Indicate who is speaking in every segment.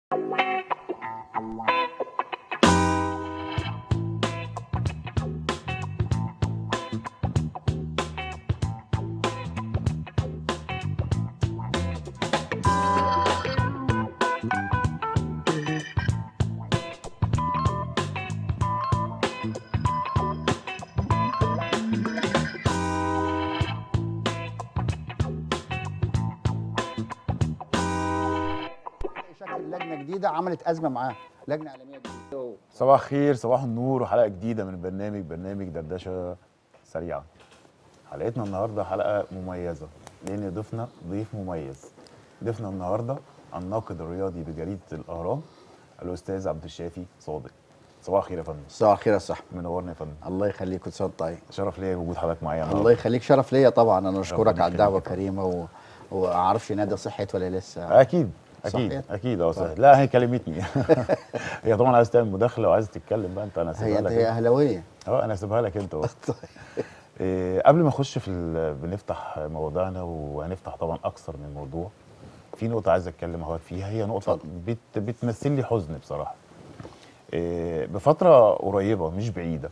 Speaker 1: شكل لجنه جديده عملت ازمه معاه لجنه اعلاميه جديده
Speaker 2: صباح الخير صباح النور وحلقه جديده من برنامج برنامج دردشه سريعه حلقتنا النهارده حلقه مميزه لان ضيفنا ضيف مميز ضيفنا النهارده الناقد الرياضي بجريده الاهرام الاستاذ عبد الشافي صادق صباح الخير يا فندم
Speaker 1: صباح الخير يا صاحبي
Speaker 2: منورنا يا فندم
Speaker 1: الله يخليك كل سنه وأنت طيب
Speaker 2: شرف ليا وجود حضرتك معايا
Speaker 1: الله
Speaker 2: النهارده
Speaker 1: يخليك شرف ليا طبعا انا
Speaker 2: ربنا
Speaker 1: اشكرك على الدعوه
Speaker 2: يخليك.
Speaker 1: الكريمه و... واعرفش نادي صحت ولا لسه
Speaker 2: اكيد اكيد
Speaker 1: صحيح؟
Speaker 2: اكيد اه
Speaker 1: طيب.
Speaker 2: صحيح لا هي كلمتني هي طبعا عايز تعمل مداخله وعايز تتكلم بقى انت انا
Speaker 1: هي
Speaker 2: هسيبها لك
Speaker 1: هي
Speaker 2: انت.
Speaker 1: اهلاويه
Speaker 2: اه انا هسيبها لك انت بقى.
Speaker 1: طيب.
Speaker 2: إيه، قبل ما نخش في ال- بنفتح مواضيعنا وهنفتح طبعا اكثر من موضوع في نقطه عايز اتكلم اهوت فيها هي نقطه
Speaker 1: اتفضل.
Speaker 2: بت بتمثل لي حزن بصراحه إيه، بفتره قريبه مش بعيده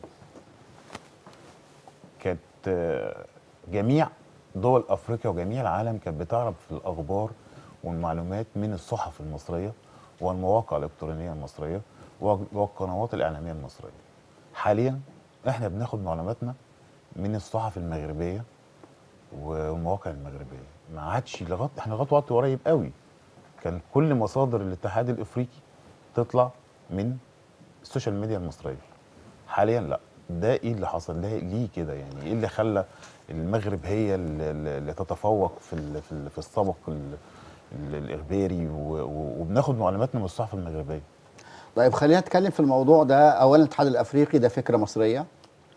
Speaker 2: كانت آه، جميع دول افريقيا وجميع العالم كانت بتعرف الاخبار والمعلومات من الصحف المصريه والمواقع الالكترونيه المصريه والقنوات الاعلاميه المصريه حاليا احنا بناخد معلوماتنا من الصحف المغربيه والمواقع المغربيه ما عادش لغايه احنا لغايه وقت قريب قوي كان كل مصادر الاتحاد الافريقي تطلع من السوشيال ميديا المصريه حاليا لا ده ايه اللي حصل ده ليه كده يعني ايه اللي خلى المغرب هي اللي, اللي تتفوق في ال في, ال في السبق ال ال الاخباري و- و- وبناخد معلوماتنا من الصحف المغربيه
Speaker 1: طيب خلينا نتكلم في الموضوع ده اولا الاتحاد الافريقي ده فكره مصريه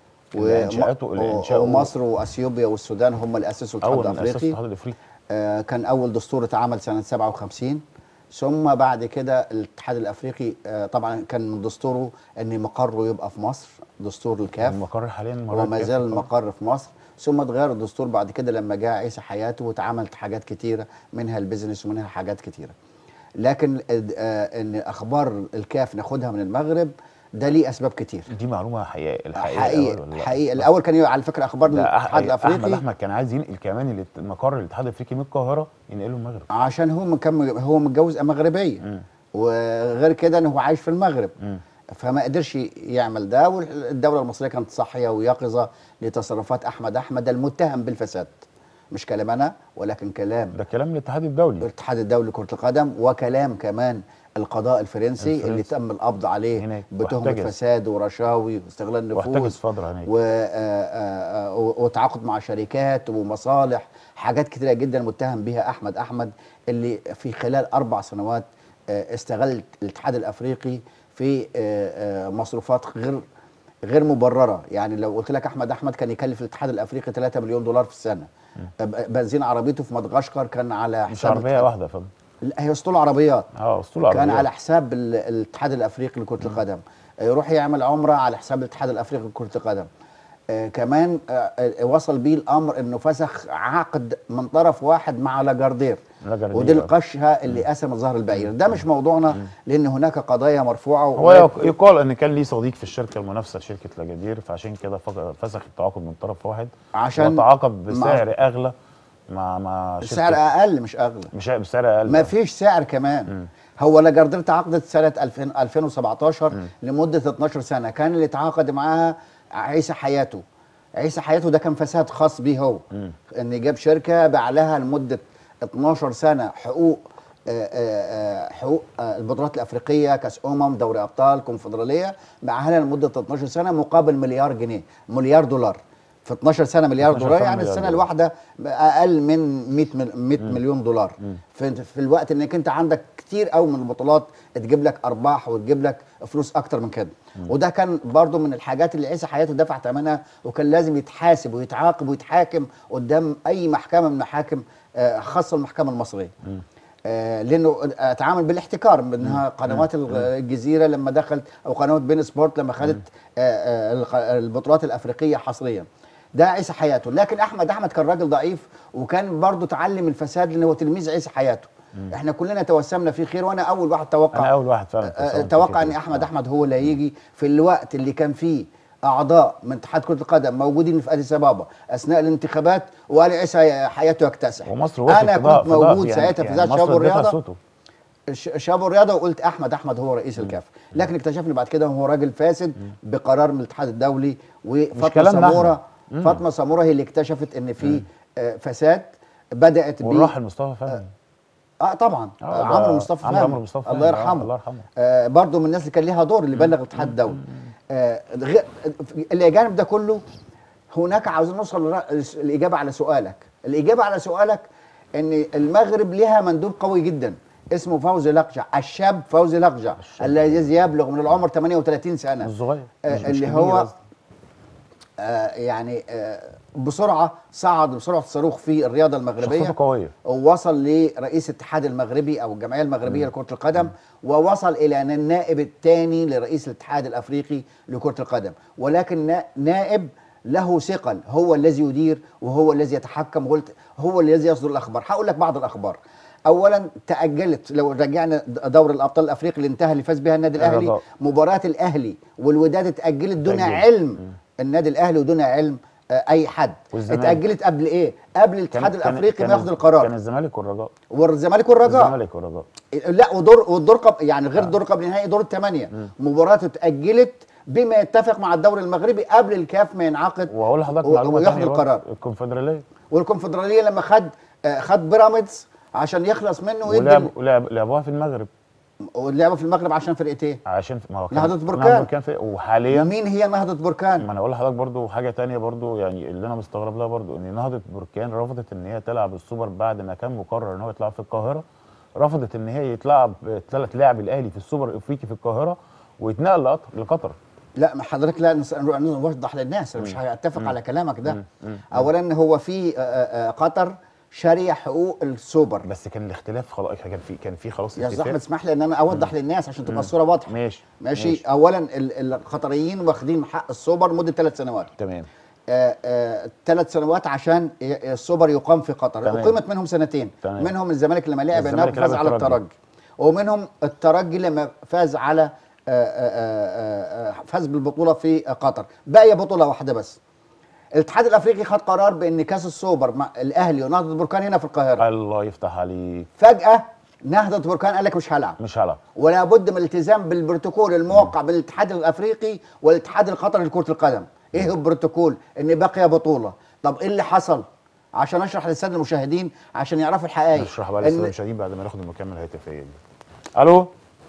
Speaker 2: اللي أنشأته- اللي أنشأه-
Speaker 1: ومصر واثيوبيا والسودان هم اللي اسسوا الاتحاد
Speaker 2: اول من اساس
Speaker 1: الافريقي
Speaker 2: الاتحاد الافريقي
Speaker 1: آه، كان اول دستور اتعمل سنه 57 ثم بعد كده الاتحاد الافريقي آه، طبعا كان من دستوره ان مقره يبقى في مصر دستور الكاف
Speaker 2: المقر حاليا
Speaker 1: هو
Speaker 2: مرات
Speaker 1: ما
Speaker 2: كاف
Speaker 1: زال
Speaker 2: طبعاً.
Speaker 1: المقر في مصر ثم اتغير الدستور بعد كده لما جاء عيسى حياته واتعملت حاجات كتيره منها البيزنس ومنها حاجات كتيره لكن آه، ان اخبار الكاف ناخدها من المغرب ده ليه اسباب كتير
Speaker 2: دي معلومه حقيقيه الحقيقه
Speaker 1: حقيقي
Speaker 2: الأول ولا لا؟
Speaker 1: حقيقي الاول كان على فكره اخبار
Speaker 2: ده أح-
Speaker 1: الاتحاد
Speaker 2: احمد
Speaker 1: الافريقي
Speaker 2: احمد كان عايز ينقل كمان الات- مقر الاتحاد الافريقي من القاهره ينقله المغرب
Speaker 1: عشان هو مكم هو متجوز مغربيه
Speaker 2: مم.
Speaker 1: وغير كده ان هو عايش في المغرب
Speaker 2: مم.
Speaker 1: فما قدرش يعمل ده والدوله المصريه كانت صاحيه ويقظه لتصرفات احمد احمد المتهم بالفساد مش كلام انا ولكن كلام
Speaker 2: ده كلام الاتحاد الدولي
Speaker 1: الاتحاد الدولي لكره القدم وكلام كمان القضاء الفرنسي,
Speaker 2: الفرنسي.
Speaker 1: اللي تم القبض عليه
Speaker 2: هناك.
Speaker 1: بتهمه
Speaker 2: واحتجز.
Speaker 1: فساد ورشاوي واستغلال
Speaker 2: واحتجز
Speaker 1: نفوذ
Speaker 2: فتره هناك
Speaker 1: و- آه، آه، آه، وتعاقد مع شركات ومصالح حاجات كتيره جدا متهم بها احمد احمد اللي في خلال اربع سنوات آه، استغل الاتحاد الافريقي في آه، آه، مصروفات غير غير مبرره يعني لو قلت لك احمد احمد كان يكلف الاتحاد الافريقي 3 مليون دولار في السنه آه، بنزين عربيته في مدغشقر كان على
Speaker 2: مش
Speaker 1: حساب
Speaker 2: عربيه
Speaker 1: الاتحاد-
Speaker 2: واحده يا فندم
Speaker 1: لا هي اسطول عربيات
Speaker 2: اه اسطول
Speaker 1: كان
Speaker 2: عربيه
Speaker 1: على حساب ال- الاتحاد الافريقي لكره القدم يروح يعمل عمره على حساب الاتحاد الافريقي لكره القدم آه كمان آه آه، وصل بيه الامر انه فسخ عقد من طرف واحد مع لاجاردير
Speaker 2: لاجاردير.
Speaker 1: ودي القشه اللي قسمت ظهر البعير ده مش موضوعنا لان هناك قضايا مرفوعه
Speaker 2: هو يق- يقال ان كان ليه صديق في الشركه المنافسه لشركه لاجادير فعشان كده فق- فسخ التعاقد من طرف واحد
Speaker 1: عشان
Speaker 2: وتعاقد
Speaker 1: مع-
Speaker 2: بسعر اغلى مع مع شركه
Speaker 1: السعر اقل مش اغلى
Speaker 2: مش بسعر اقل
Speaker 1: ما فيش سعر كمان هو لاجاردير تعاقدت سنه 2000 2017 لمده 12 سنه كان اللي تعاقد معاها عيسى حياته عيسى حياته ده كان فساد خاص بيه هو ان جاب شركه باع لها لمده 12 سنه حقوق آه، آه، آه، حقوق آه، البطولات الافريقيه كاس امم دوري ابطال كونفدراليه باعها لها لمده 12 سنه مقابل مليار جنيه مليار دولار في 12 سنه مليار
Speaker 2: 12
Speaker 1: دولار
Speaker 2: سنة
Speaker 1: يعني
Speaker 2: مليار
Speaker 1: السنه
Speaker 2: دولار.
Speaker 1: الواحده اقل من 100 مل- 100 مليون دولار في, في الوقت انك انت عندك كتير قوي من البطولات تجيب لك ارباح وتجيب لك فلوس اكتر من كده وده كان برضو من الحاجات اللي عيسى حياته دفع ثمنها وكان لازم يتحاسب ويتعاقب ويتحاكم قدام اي محكمه من المحاكم آه، خاصه المحكمه المصريه آه، لانه اتعامل بالاحتكار منها قنوات الغ- الجزيره لما دخلت او قنوات بين سبورت لما خدت آه، آه، الق- البطولات الافريقيه حصريا ده عيسى حياته لكن احمد احمد كان راجل ضعيف وكان برضه تعلم الفساد لان هو تلميذ عيسى حياته احنا كلنا توسمنا فيه خير وانا اول واحد توقع
Speaker 2: انا اول واحد فعلا
Speaker 1: آه،
Speaker 2: تصورت
Speaker 1: توقع
Speaker 2: كده.
Speaker 1: ان احمد احمد هو اللي هيجي في الوقت اللي كان فيه اعضاء من اتحاد كره القدم موجودين في اديس ابابا اثناء الانتخابات وقال عيسى حياته يكتسح
Speaker 2: ومصر وقفت
Speaker 1: انا
Speaker 2: في ضعف-
Speaker 1: كنت
Speaker 2: في ضعف
Speaker 1: موجود
Speaker 2: يعني-
Speaker 1: ساعتها في
Speaker 2: يعني
Speaker 1: ذات
Speaker 2: مصر
Speaker 1: شباب
Speaker 2: اديتها
Speaker 1: الرياضه
Speaker 2: صوته.
Speaker 1: ش- شاب الرياضه وقلت احمد احمد هو رئيس الكاف لكن اكتشفنا بعد كده هو راجل فاسد بقرار من الاتحاد الدولي وفاطمه
Speaker 2: كلامنا
Speaker 1: سموره
Speaker 2: إحنا.
Speaker 1: فاطمه سموره هي اللي اكتشفت ان في آه، فساد بدات بيه
Speaker 2: والراحل مصطفى فهمي
Speaker 1: اه طبعا
Speaker 2: آه،
Speaker 1: آه
Speaker 2: ده
Speaker 1: عمرو مصطفى
Speaker 2: عمرو-
Speaker 1: فهمي.
Speaker 2: عمرو مصطفى
Speaker 1: الله
Speaker 2: فهمي، آه،
Speaker 1: يرحمه
Speaker 2: الله يرحمه.
Speaker 1: آه برضه من الناس اللي كان ليها دور اللي بلغ الاتحاد الدولي آه غ- الجانب ده كله هناك عاوزين نوصل لرا- الاجابه على سؤالك الاجابه على سؤالك ان المغرب لها مندوب قوي جدا اسمه فوزي لقجع الشاب فوزي لقجع الذي يبلغ من العمر 38 سنه
Speaker 2: الصغير
Speaker 1: آه،
Speaker 2: مش- مش
Speaker 1: اللي
Speaker 2: كبير
Speaker 1: هو
Speaker 2: قصدي.
Speaker 1: آه يعني آه بسرعه صعد بسرعه الصاروخ في الرياضه المغربيه
Speaker 2: شخصيته قويه
Speaker 1: ووصل لرئيس الاتحاد المغربي او الجمعيه المغربيه لكره القدم ووصل الى أن النائب الثاني لرئيس الاتحاد الافريقي لكره القدم ولكن نا- نائب له ثقل هو الذي يدير وهو الذي يتحكم قلت هو الذي يصدر الاخبار هقول لك بعض الاخبار اولا تاجلت لو رجعنا دور الابطال الافريقي اللي انتهى اللي فاز بها النادي الاهلي
Speaker 2: الرجاء.
Speaker 1: مباراه الاهلي والوداد اتاجلت دون
Speaker 2: اتأجلت.
Speaker 1: علم النادي الاهلي ودون علم آه، اي حد
Speaker 2: والزمالك.
Speaker 1: اتاجلت قبل ايه قبل
Speaker 2: كان-
Speaker 1: الاتحاد
Speaker 2: كان-
Speaker 1: الافريقي
Speaker 2: كان
Speaker 1: ما ياخد
Speaker 2: الز-
Speaker 1: القرار
Speaker 2: كان الزمالك والرجاء
Speaker 1: والزمالك والرجاء
Speaker 2: الزمالك والرجاء
Speaker 1: لا ودور والدور قبل يعني غير الدور قبل النهائي دور الثمانيه مباراه اتاجلت بما يتفق مع الدوري المغربي قبل الكاف ما ينعقد
Speaker 2: وهقول لحضرتك
Speaker 1: و-
Speaker 2: معلومه
Speaker 1: وياخد
Speaker 2: ثانيه برضه.
Speaker 1: القرار
Speaker 2: الكونفدراليه
Speaker 1: والكونفدراليه لما خد آه، خد بيراميدز عشان يخلص منه
Speaker 2: ولعب
Speaker 1: ويدي
Speaker 2: ولعب لعبوها في المغرب
Speaker 1: واللعبه في المغرب عشان فرقتين
Speaker 2: عشان في- ما هو
Speaker 1: نهضة
Speaker 2: كان-
Speaker 1: بركان.
Speaker 2: نهضة بركان في وحاليا
Speaker 1: مين هي نهضه بركان
Speaker 2: ما انا اقول لحضرتك برضو حاجه تانية برضو يعني اللي انا مستغرب لها برضو ان نهضه بركان رفضت ان هي تلعب السوبر بعد ما كان مقرر ان هو يتلعب في القاهره رفضت ان هي يتلعب تلعب الاهلي في السوبر الافريقي في القاهره ويتنقل لقطر- لقطر
Speaker 1: لا ما حضرتك لا نس- نوضح للناس أنا مش هتفق على كلامك ده اولا هو في آه، آه، قطر شاريه حقوق السوبر
Speaker 2: بس كان الاختلاف خلاص كان في كان في خلاص
Speaker 1: يا
Speaker 2: اتفاق.
Speaker 1: احمد اسمح لي ان انا اوضح للناس عشان تبقى الصوره واضحه
Speaker 2: ماشي
Speaker 1: ماشي, ماشي. اولا ال- القطريين واخدين حق السوبر مده ثلاث سنوات
Speaker 2: تمام
Speaker 1: ثلاث سنوات عشان ي- السوبر يقام في قطر
Speaker 2: تمام.
Speaker 1: اقيمت منهم سنتين
Speaker 2: تمام.
Speaker 1: منهم الزمالك لما لعب
Speaker 2: الزمالك
Speaker 1: هناك فاز
Speaker 2: لعب
Speaker 1: على
Speaker 2: الترجي.
Speaker 1: الترجي ومنهم الترجي لما فاز على آه، آه، آه، آه، فاز بالبطوله في قطر باقي بطوله واحده بس الاتحاد الافريقي خد قرار بان كاس السوبر مع الاهلي ونهضه بركان هنا في القاهره
Speaker 2: الله يفتح عليك
Speaker 1: فجاه نهضه بركان قال لك مش هلعب
Speaker 2: مش هلعب
Speaker 1: ولا بد من الالتزام بالبروتوكول الموقع بين الاتحاد الافريقي والاتحاد القطري لكره القدم ايه هو البروتوكول ان بقي بطوله طب ايه اللي حصل عشان اشرح للساده المشاهدين عشان يعرفوا الحقائق
Speaker 2: نشرح بقى
Speaker 1: إن-
Speaker 2: للساده المشاهدين بعد ما ناخد المكالمه الهاتفيه دي الو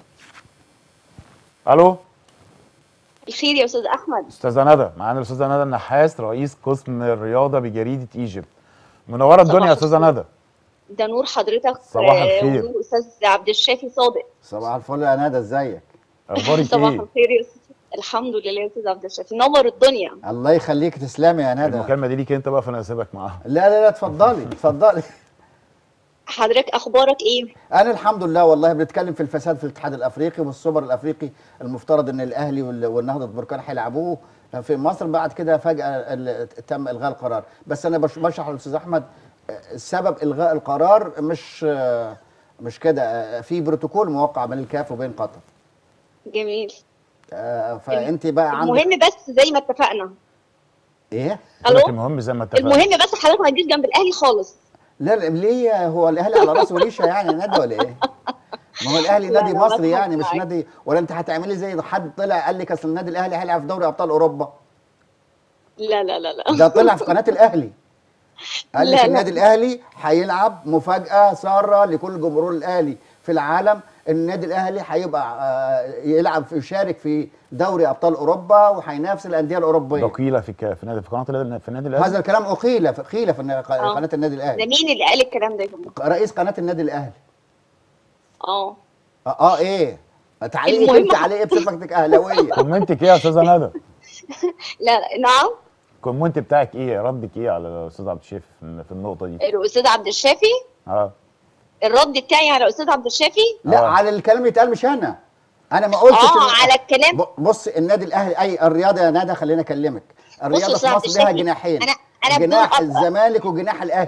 Speaker 2: الو
Speaker 3: الخير يا استاذ احمد
Speaker 2: استاذه ندى معانا الاستاذه ندى النحاس رئيس قسم الرياضه بجريده ايجيبت منوره الدنيا يا
Speaker 3: صباح
Speaker 2: استاذه
Speaker 3: الخير.
Speaker 2: ندى
Speaker 3: ده نور حضرتك
Speaker 2: صباح
Speaker 3: آه،
Speaker 2: الخير.
Speaker 3: ونور استاذ عبد الشافي صادق
Speaker 1: صباح الفل يا ندى ازيك
Speaker 2: اخبارك
Speaker 3: صباح
Speaker 2: ايه
Speaker 3: الخير يا استاذ الحمد لله يا استاذ عبد الشافي نور الدنيا
Speaker 1: الله يخليك تسلمي يا ندى
Speaker 2: المكالمه دي ليك انت بقى فانا هسيبك معاها
Speaker 1: لا لا لا اتفضلي اتفضلي
Speaker 3: حضرتك اخبارك ايه
Speaker 1: انا الحمد لله والله بنتكلم في الفساد في الاتحاد الافريقي والسوبر الافريقي المفترض ان الاهلي وال- والنهضه بركان هيلعبوه في مصر بعد كده فجاه ال- تم الغاء القرار بس انا بش- بشرح للاستاذ احمد آه، سبب الغاء القرار مش آه، مش كده آه، في بروتوكول موقع بين الكاف وبين قطر
Speaker 3: جميل
Speaker 1: آه، فانت بقى عندك
Speaker 3: المهم بس زي ما اتفقنا
Speaker 1: ايه
Speaker 2: قلت لك
Speaker 3: الو
Speaker 2: المهم زي ما اتفقنا
Speaker 3: المهم بس حضرتك ما تجيش جنب الاهلي خالص
Speaker 1: لا لا ليه هو الاهلي على راسه وريشه يعني ندى ولا ايه؟ ما هو الاهلي
Speaker 3: لا،
Speaker 1: نادي
Speaker 3: لا،
Speaker 1: مصري
Speaker 3: بضحك
Speaker 1: يعني مش
Speaker 3: معاك.
Speaker 1: نادي ولا انت هتعملي زي حد طلع قال لك اصل النادي الاهلي هيلعب في دوري ابطال اوروبا
Speaker 3: لا لا لا لا
Speaker 1: ده طلع في قناه الاهلي قال
Speaker 3: لا،
Speaker 1: لك
Speaker 3: لا.
Speaker 1: النادي الاهلي هيلعب مفاجاه ساره لكل جمهور الاهلي في العالم النادي الاهلي هيبقى آه، يلعب في يشارك في دوري ابطال اوروبا وهينافس الانديه الاوروبيه
Speaker 2: وكيله في الك- في نادي في قناه النادي- في النادي الاهلي
Speaker 1: هذا الكلام اقيل في قيل في النا-
Speaker 3: آه.
Speaker 1: قناه النادي
Speaker 3: ده
Speaker 1: الاهلي
Speaker 3: مين اللي قال الكلام ده يا جماعه
Speaker 1: رئيس قناه النادي الاهلي
Speaker 3: اه
Speaker 1: اه, آه ايه تعليقك
Speaker 3: المهم
Speaker 1: انت عليه ايه بصفتك اهلاويه
Speaker 2: كومنتك ايه يا استاذه ندى
Speaker 3: لا لا نعم
Speaker 2: الكومنت بتاعك ايه ردك ايه على الاستاذ عبد الشافي في في النقطه دي
Speaker 3: الاستاذ عبد الشافي
Speaker 2: اه
Speaker 3: الرد بتاعي على الاستاذ عبد الشافي
Speaker 1: لا
Speaker 2: آه.
Speaker 1: على الكلام اللي اتقال مش انا انا ما قلتش
Speaker 3: اه
Speaker 1: إن-
Speaker 3: على الكلام
Speaker 1: ب- بص النادي الاهلي اي الرياضه يا ندى خلينا اكلمك الرياضه
Speaker 3: بص
Speaker 1: في
Speaker 3: يا
Speaker 1: مصر
Speaker 3: أستاذ
Speaker 1: لها
Speaker 3: عبد
Speaker 1: جناحين
Speaker 3: أنا- أنا بدون
Speaker 1: جناح
Speaker 3: قطع.
Speaker 1: الزمالك وجناح الاهلي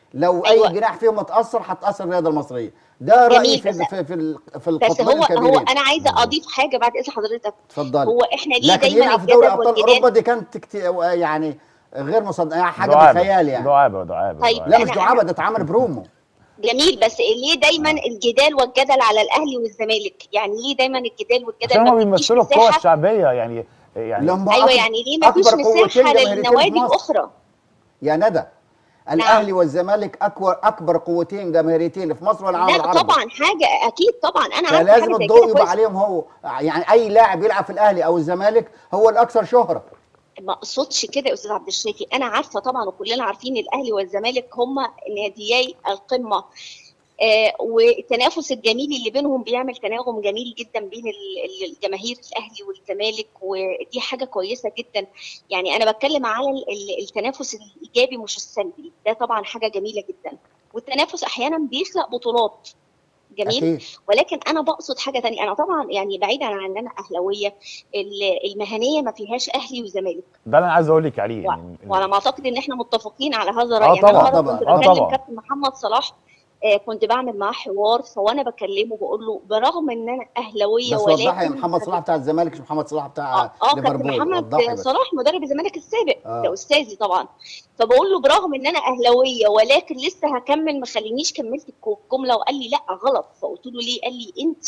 Speaker 1: لو
Speaker 3: أيوة.
Speaker 1: اي جناح فيهم اتاثر هتاثر الرياضه المصريه ده رايي
Speaker 3: جميل،
Speaker 1: في
Speaker 3: بس-
Speaker 1: في في, ال- في
Speaker 3: بس
Speaker 1: القطبين
Speaker 3: هو هو
Speaker 1: الكبيرين
Speaker 3: انا عايزه اضيف حاجه بعد اذن حضرتك
Speaker 1: اتفضلي
Speaker 3: هو احنا ليه
Speaker 1: لكن
Speaker 3: دايما
Speaker 1: يلعب في دوري
Speaker 3: الجدل
Speaker 1: ابطال اوروبا
Speaker 3: والجدال
Speaker 1: دي كانت كت... يعني غير مصدق يعني حاجه
Speaker 2: دعابة.
Speaker 1: بخيال يعني
Speaker 2: دعابه دعابه
Speaker 3: طيب.
Speaker 2: دعابة.
Speaker 1: لا مش
Speaker 3: أنا-
Speaker 1: دعابه ده اتعمل برومو
Speaker 3: جميل بس ليه دايما الجدال والجدل على الاهلي والزمالك يعني ليه دايمنا الجدال والجدل
Speaker 2: عشان
Speaker 3: ما
Speaker 2: هم
Speaker 3: بتديش
Speaker 2: بيمثلوا القوى
Speaker 3: مساحة؟
Speaker 2: الشعبيه يعني يعني
Speaker 1: لهم
Speaker 3: ايوه
Speaker 1: أكبر-
Speaker 3: يعني ليه ما فيش
Speaker 1: أكبر قوتين
Speaker 3: مساحه
Speaker 1: جماهيريتين في
Speaker 3: للنوادي
Speaker 1: مصر.
Speaker 3: الاخرى
Speaker 1: يا ندى الاهلي والزمالك اكبر اكبر قوتين جماهيريتين في مصر والعالم
Speaker 3: لا
Speaker 1: العربي
Speaker 3: طبعا حاجه اكيد طبعا انا عارفه
Speaker 1: فلازم
Speaker 3: حاجه زي
Speaker 1: الضوء
Speaker 3: كده
Speaker 1: يبقى
Speaker 3: كويس
Speaker 1: عليهم هو يعني اي لاعب يلعب في الاهلي او الزمالك هو الاكثر شهره
Speaker 3: ما اقصدش كده يا استاذ عبد الشافي انا عارفه طبعا وكلنا عارفين الاهلي والزمالك هما ناديي القمه آه والتنافس الجميل اللي بينهم بيعمل تناغم جميل جدا بين ال- ال- الجماهير الاهلي والزمالك ودي حاجه كويسه جدا يعني انا بتكلم على ال- ال- التنافس الايجابي مش السلبي ده طبعا حاجه جميله جدا والتنافس احيانا بيخلق بطولات جميل
Speaker 1: اكيد
Speaker 3: ولكن انا بقصد حاجه تانية انا طبعا يعني بعيدا عن ان انا اهلاويه ال- المهنيه ما فيهاش اهلي وزمالك
Speaker 2: ده اللي انا عايز اقول لك عليه
Speaker 3: و-
Speaker 2: يعني
Speaker 3: وانا ما اعتقد ان احنا متفقين على هذا
Speaker 2: آه
Speaker 3: الراي يعني
Speaker 2: طبعاً،
Speaker 3: انا مره
Speaker 1: طبعاً.
Speaker 3: كنت
Speaker 2: آه
Speaker 3: بكلم
Speaker 2: طبعاً.
Speaker 3: كابتن محمد صلاح آه كنت بعمل معاه حوار فوانا بكلمه بقول له برغم ان انا اهلاويه
Speaker 1: بس
Speaker 3: ولكن
Speaker 1: وضحي محمد صلاح بتاع الزمالك مش محمد صلاح بتاع
Speaker 3: اه آه، كابتن
Speaker 1: ليفربول
Speaker 3: محمد
Speaker 1: وضحي بس.
Speaker 3: صلاح مدرب الزمالك السابق
Speaker 1: آه.
Speaker 3: ده استاذي طبعا فبقول له برغم ان انا اهلاويه ولكن لسه هكمل ما خلينيش كملت الجمله وقال لي لا غلط فقلت له ليه قال لي انت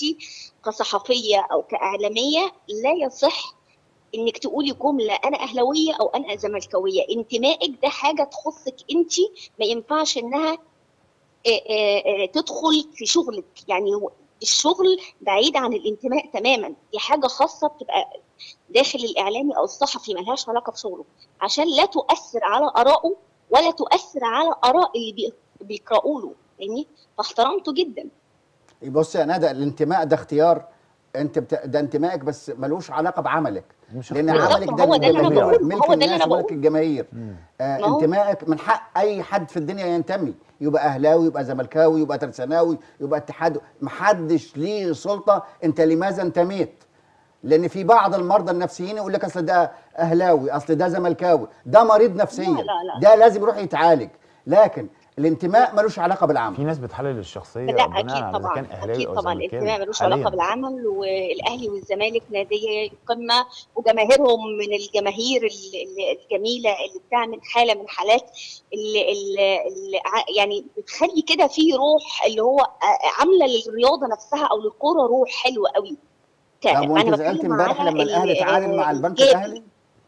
Speaker 3: كصحفيه او كاعلاميه لا يصح انك تقولي جمله انا اهلاويه او انا زملكاويه انتمائك ده حاجه تخصك انت ما ينفعش انها آه، آه، آه، تدخل في شغلك يعني هو الشغل بعيد عن الانتماء تماما دي حاجه خاصه بتبقى داخل الاعلامي او الصحفي ملهاش علاقه بشغله عشان لا تؤثر على ارائه ولا تؤثر على اراء اللي بي- بيقرأوا له يعني فاحترمته جدا
Speaker 1: بص يا ندى الانتماء ده اختيار انت بت... ده انتمائك بس ملوش علاقه بعملك
Speaker 2: مش
Speaker 1: لان
Speaker 2: اختيار.
Speaker 1: عملك ده
Speaker 3: هو ده اللي أنا
Speaker 1: للجماهير
Speaker 3: بقوله،
Speaker 1: ملك
Speaker 3: هو ده اللي
Speaker 1: الناس
Speaker 3: أنا
Speaker 1: وملك
Speaker 3: بقوله.
Speaker 1: الجماهير
Speaker 2: مم.
Speaker 1: آه
Speaker 3: ما هو-
Speaker 1: انتمائك من حق اي حد في الدنيا ينتمي يبقى اهلاوي يبقى زملكاوي يبقى ترساناوي يبقى اتحاد محدش ليه سلطه انت لماذا انتميت لان في بعض المرضى النفسيين يقول لك اصل ده اهلاوي اصل ده زملكاوي ده مريض نفسيا
Speaker 3: لا، لا، لا.
Speaker 1: ده لازم يروح يتعالج لكن الانتماء ملوش علاقه بالعمل
Speaker 2: في ناس بتحلل الشخصيه
Speaker 3: لا
Speaker 2: بناء
Speaker 3: اكيد
Speaker 2: على اذا
Speaker 3: طبعا
Speaker 2: كان اهلاوي
Speaker 3: اكيد
Speaker 2: او
Speaker 3: طبعا
Speaker 2: زملكاوي
Speaker 3: الانتماء ملوش
Speaker 2: حالياً.
Speaker 3: علاقه بالعمل والاهلي والزمالك نادي قمه وجماهيرهم من الجماهير ال- ال- الجميله اللي بتعمل حاله من حالات اللي اللي اللي ع- يعني بتخلي كده في روح اللي هو ع- عامله للرياضه نفسها او للكوره روح حلوه قوي ك-
Speaker 1: طب وانت
Speaker 3: أنا
Speaker 1: زعلت
Speaker 3: بتكلم
Speaker 1: امبارح
Speaker 3: على
Speaker 1: لما
Speaker 3: ال-
Speaker 1: الاهلي تعادل مع البنك
Speaker 3: الإيجابي.
Speaker 1: الاهلي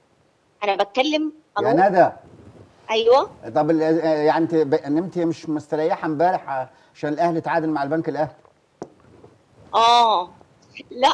Speaker 3: انا بتكلم
Speaker 1: يا
Speaker 3: ألو؟
Speaker 1: ندى
Speaker 3: ايوه
Speaker 1: طب ال- يعني انت ب- نمت مش مستريحه امبارح عشان الاهلي تعادل مع البنك الاهلي
Speaker 3: اه لا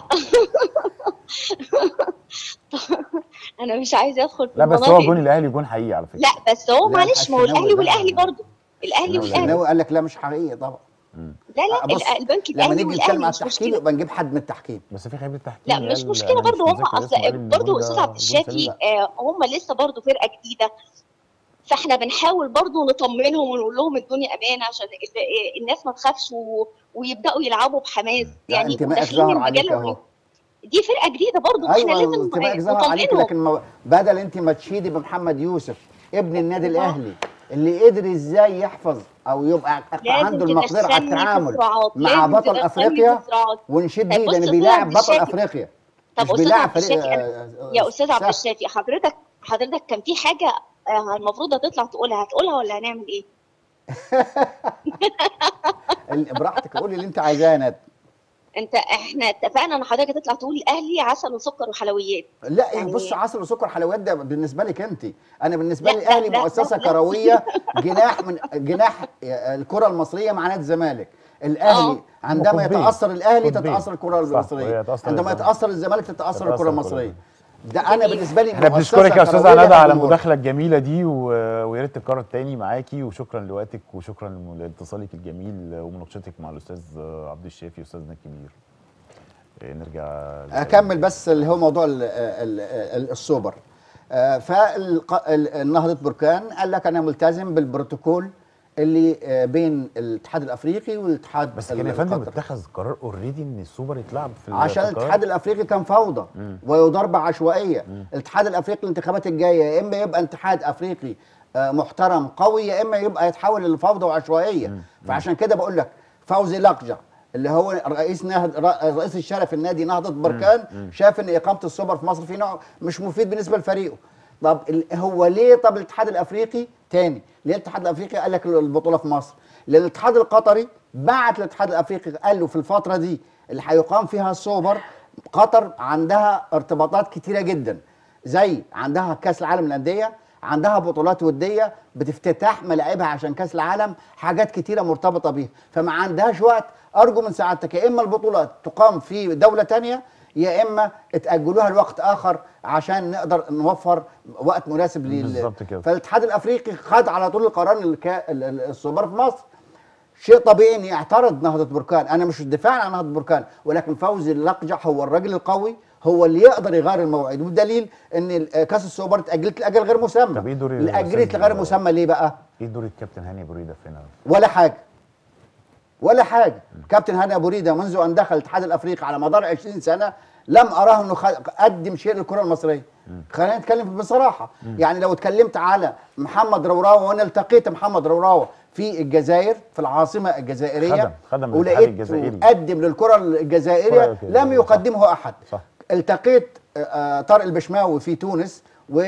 Speaker 3: انا مش عايزه ادخل في
Speaker 2: لا بس هو
Speaker 3: المناطق
Speaker 2: جون الاهلي جون حقيقي على فكره
Speaker 3: لا بس هو
Speaker 1: لا،
Speaker 3: معلش ما هو
Speaker 1: الشناوي
Speaker 3: الاهلي
Speaker 1: ده-
Speaker 3: والاهلي برضه الاهلي
Speaker 2: الشناوي
Speaker 3: والاهلي
Speaker 1: الشناوي قال لك لا مش حقيقي طبعا
Speaker 3: لا لا
Speaker 1: بص،
Speaker 3: ال- البنك
Speaker 1: لما
Speaker 3: الاهلي
Speaker 1: نيجي نتكلم
Speaker 3: والاهلي
Speaker 1: على
Speaker 3: مش
Speaker 1: التحكيم
Speaker 3: مشكله
Speaker 1: يبقى نجيب حد من التحكيم
Speaker 2: بس في خبير التحكيم
Speaker 3: لا
Speaker 2: اللي
Speaker 3: مش
Speaker 2: قال-
Speaker 3: مشكله
Speaker 2: أنا
Speaker 3: برضه
Speaker 2: مش
Speaker 3: هم
Speaker 2: متذكر اسمه، قال
Speaker 3: اصل
Speaker 2: إن
Speaker 3: برضه
Speaker 2: الجون
Speaker 3: استاذ
Speaker 2: ده
Speaker 3: عبد
Speaker 2: جون
Speaker 3: الشافي
Speaker 2: سليم.
Speaker 3: آه، هم لسه برضه فرقه جديده فاحنا بنحاول برضه نطمنهم ونقول لهم الدنيا امان عشان ال- الناس ما تخافش و... ويبداوا يلعبوا بحماس
Speaker 1: لا
Speaker 3: يعني
Speaker 1: انتمائك
Speaker 3: وداخلين
Speaker 1: ظهر عليك
Speaker 3: المجال
Speaker 1: اهو
Speaker 3: دي فرقه جديده برضه احنا
Speaker 1: ايوه
Speaker 3: لازم
Speaker 1: انتمائك ظهر عليك
Speaker 3: نطمنهم
Speaker 1: لكن ما بدل انت ما تشيدي بمحمد يوسف ابن النادي
Speaker 3: آه.
Speaker 1: الاهلي اللي قدر ازاي يحفظ او يبقى
Speaker 3: لازم
Speaker 1: عنده المقدره على
Speaker 3: تدخلني في
Speaker 1: التعامل
Speaker 3: الصراعات،
Speaker 1: مع
Speaker 3: لازم
Speaker 1: بطل
Speaker 3: تدخلني
Speaker 1: افريقيا
Speaker 3: في الصراعات.
Speaker 1: ونشيد
Speaker 3: طيب
Speaker 1: بيه
Speaker 3: بص
Speaker 1: لان
Speaker 3: أستاذ
Speaker 1: بيلاعب
Speaker 3: عبد
Speaker 1: بطل
Speaker 3: الشافي.
Speaker 1: افريقيا
Speaker 3: طب
Speaker 1: مش
Speaker 3: استاذ
Speaker 1: بيلاعب
Speaker 3: عبد
Speaker 1: فريق
Speaker 3: الشافي أنا-
Speaker 1: آه،
Speaker 3: يا استاذ عبد
Speaker 1: سهل.
Speaker 3: الشافي حضرتك حضرتك كان في حاجه آه، المفروض هتطلع تقولها هتقولها ولا هنعمل ايه؟
Speaker 1: ال- براحتك قولي اللي انت عايزاه يا ندى
Speaker 3: انت احنا اتفقنا ان حضرتك هتطلع تقول الاهلي عسل وسكر وحلويات
Speaker 1: لا يعني
Speaker 3: يعني-
Speaker 1: بص عسل وسكر حلويات ده بالنسبه لك انت انا بالنسبه
Speaker 3: لا،
Speaker 1: لي
Speaker 3: لا،
Speaker 1: الاهلي
Speaker 3: لا،
Speaker 1: مؤسسه
Speaker 3: لا، لا.
Speaker 1: كرويه جناح من جناح الكره المصريه مع نادي الزمالك الاهلي
Speaker 3: آه.
Speaker 1: عندما
Speaker 2: قطبين.
Speaker 1: يتاثر الاهلي
Speaker 2: قطبين.
Speaker 1: تتاثر الكره
Speaker 2: صح،
Speaker 1: المصريه
Speaker 2: وهي تتأثر
Speaker 1: عندما
Speaker 2: الزمالك.
Speaker 1: يتاثر الزمالك تتاثر
Speaker 2: تتأثر
Speaker 1: الكره
Speaker 2: الكرة
Speaker 1: المصريه ده انا
Speaker 3: جميل.
Speaker 1: بالنسبه لي
Speaker 2: احنا
Speaker 1: مؤسسة
Speaker 2: بنشكرك يا استاذه
Speaker 1: كروية
Speaker 2: ندى على
Speaker 1: بالنور.
Speaker 2: المداخله الجميله دي و... ويا ريت تتكرر تاني معاكي وشكرا لوقتك وشكرا لاتصالك الجميل ومناقشتك مع الاستاذ عبد الشافي استاذنا الكبير إيه، نرجع
Speaker 1: اكمل بس اللي هو موضوع ال ال ال السوبر فالنهضه بركان قال لك انا ملتزم بالبروتوكول اللي آه، بين الاتحاد الافريقي والاتحاد
Speaker 2: بس كان يا فندم
Speaker 1: القطري.
Speaker 2: اتخذ قرار اوريدي ان السوبر يتلعب في
Speaker 1: عشان
Speaker 2: في القاهرة.
Speaker 1: الاتحاد الافريقي كان فوضى ويدار بعشوائيه الاتحاد الافريقي الانتخابات الجايه يا اما يبقى اتحاد افريقي آه، محترم قوي يا اما يبقى يتحول لفوضى وعشوائيه فعشان كده بقول لك فوزي لقجع اللي هو رئيس نهض رئيس الشرف النادي نهضه بركان شاف ان اقامه السوبر في مصر في نوع مش مفيد بالنسبه لفريقه طب ال- هو ليه طب الاتحاد الافريقي تاني ليه الاتحاد الافريقي قال لك البطوله في مصر لان الاتحاد القطري بعت الاتحاد الافريقي قال له في الفتره دي اللي هيقام فيها السوبر قطر عندها ارتباطات كتيره جدا زي عندها كاس العالم للانديه عندها بطولات وديه بتفتتح ملاعبها عشان كاس العالم حاجات كتيره مرتبطه بيها فما عندهاش وقت ارجو من سعادتك يا اما البطوله تقام في دوله تانية يا اما تاجلوها لوقت اخر عشان نقدر نوفر وقت مناسب لل
Speaker 2: بالظبط كده.
Speaker 1: فالاتحاد الافريقي خد على طول القرار الكا... ال- ال- السوبر في مصر شيء طبيعي ان يعترض نهضه بركان انا مش دفاع عن نهضه بركان ولكن فوزي اللقجع هو الراجل القوي هو اللي يقدر يغير الموعد والدليل ان ال- كاس السوبر اتاجلت لاجل غير مسمى
Speaker 2: طب إيه دور ال-
Speaker 1: اتاجلت لغير مسمى ليه بقى
Speaker 2: ايه دور الكابتن هاني بريده فينا
Speaker 1: ولا حاجه ولا حاجه كابتن هاني ابو ريده منذ ان دخل الاتحاد الافريقي على مدار 20 سنه لم اراه انه خ- قدم شيء للكره المصريه خلينا نتكلم بصراحه يعني لو اتكلمت على محمد روراوه وانا التقيت محمد روراوه في الجزائر في العاصمه الجزائريه
Speaker 2: خدم- خدم الاتحاد
Speaker 1: ولقيت
Speaker 2: الجزائري.
Speaker 1: قدم للكره الجزائريه
Speaker 2: كرة الجزائرية،
Speaker 1: لم
Speaker 2: صح.
Speaker 1: يقدمه احد
Speaker 2: صح.
Speaker 1: التقيت آه، آه، طارق البشماوي في تونس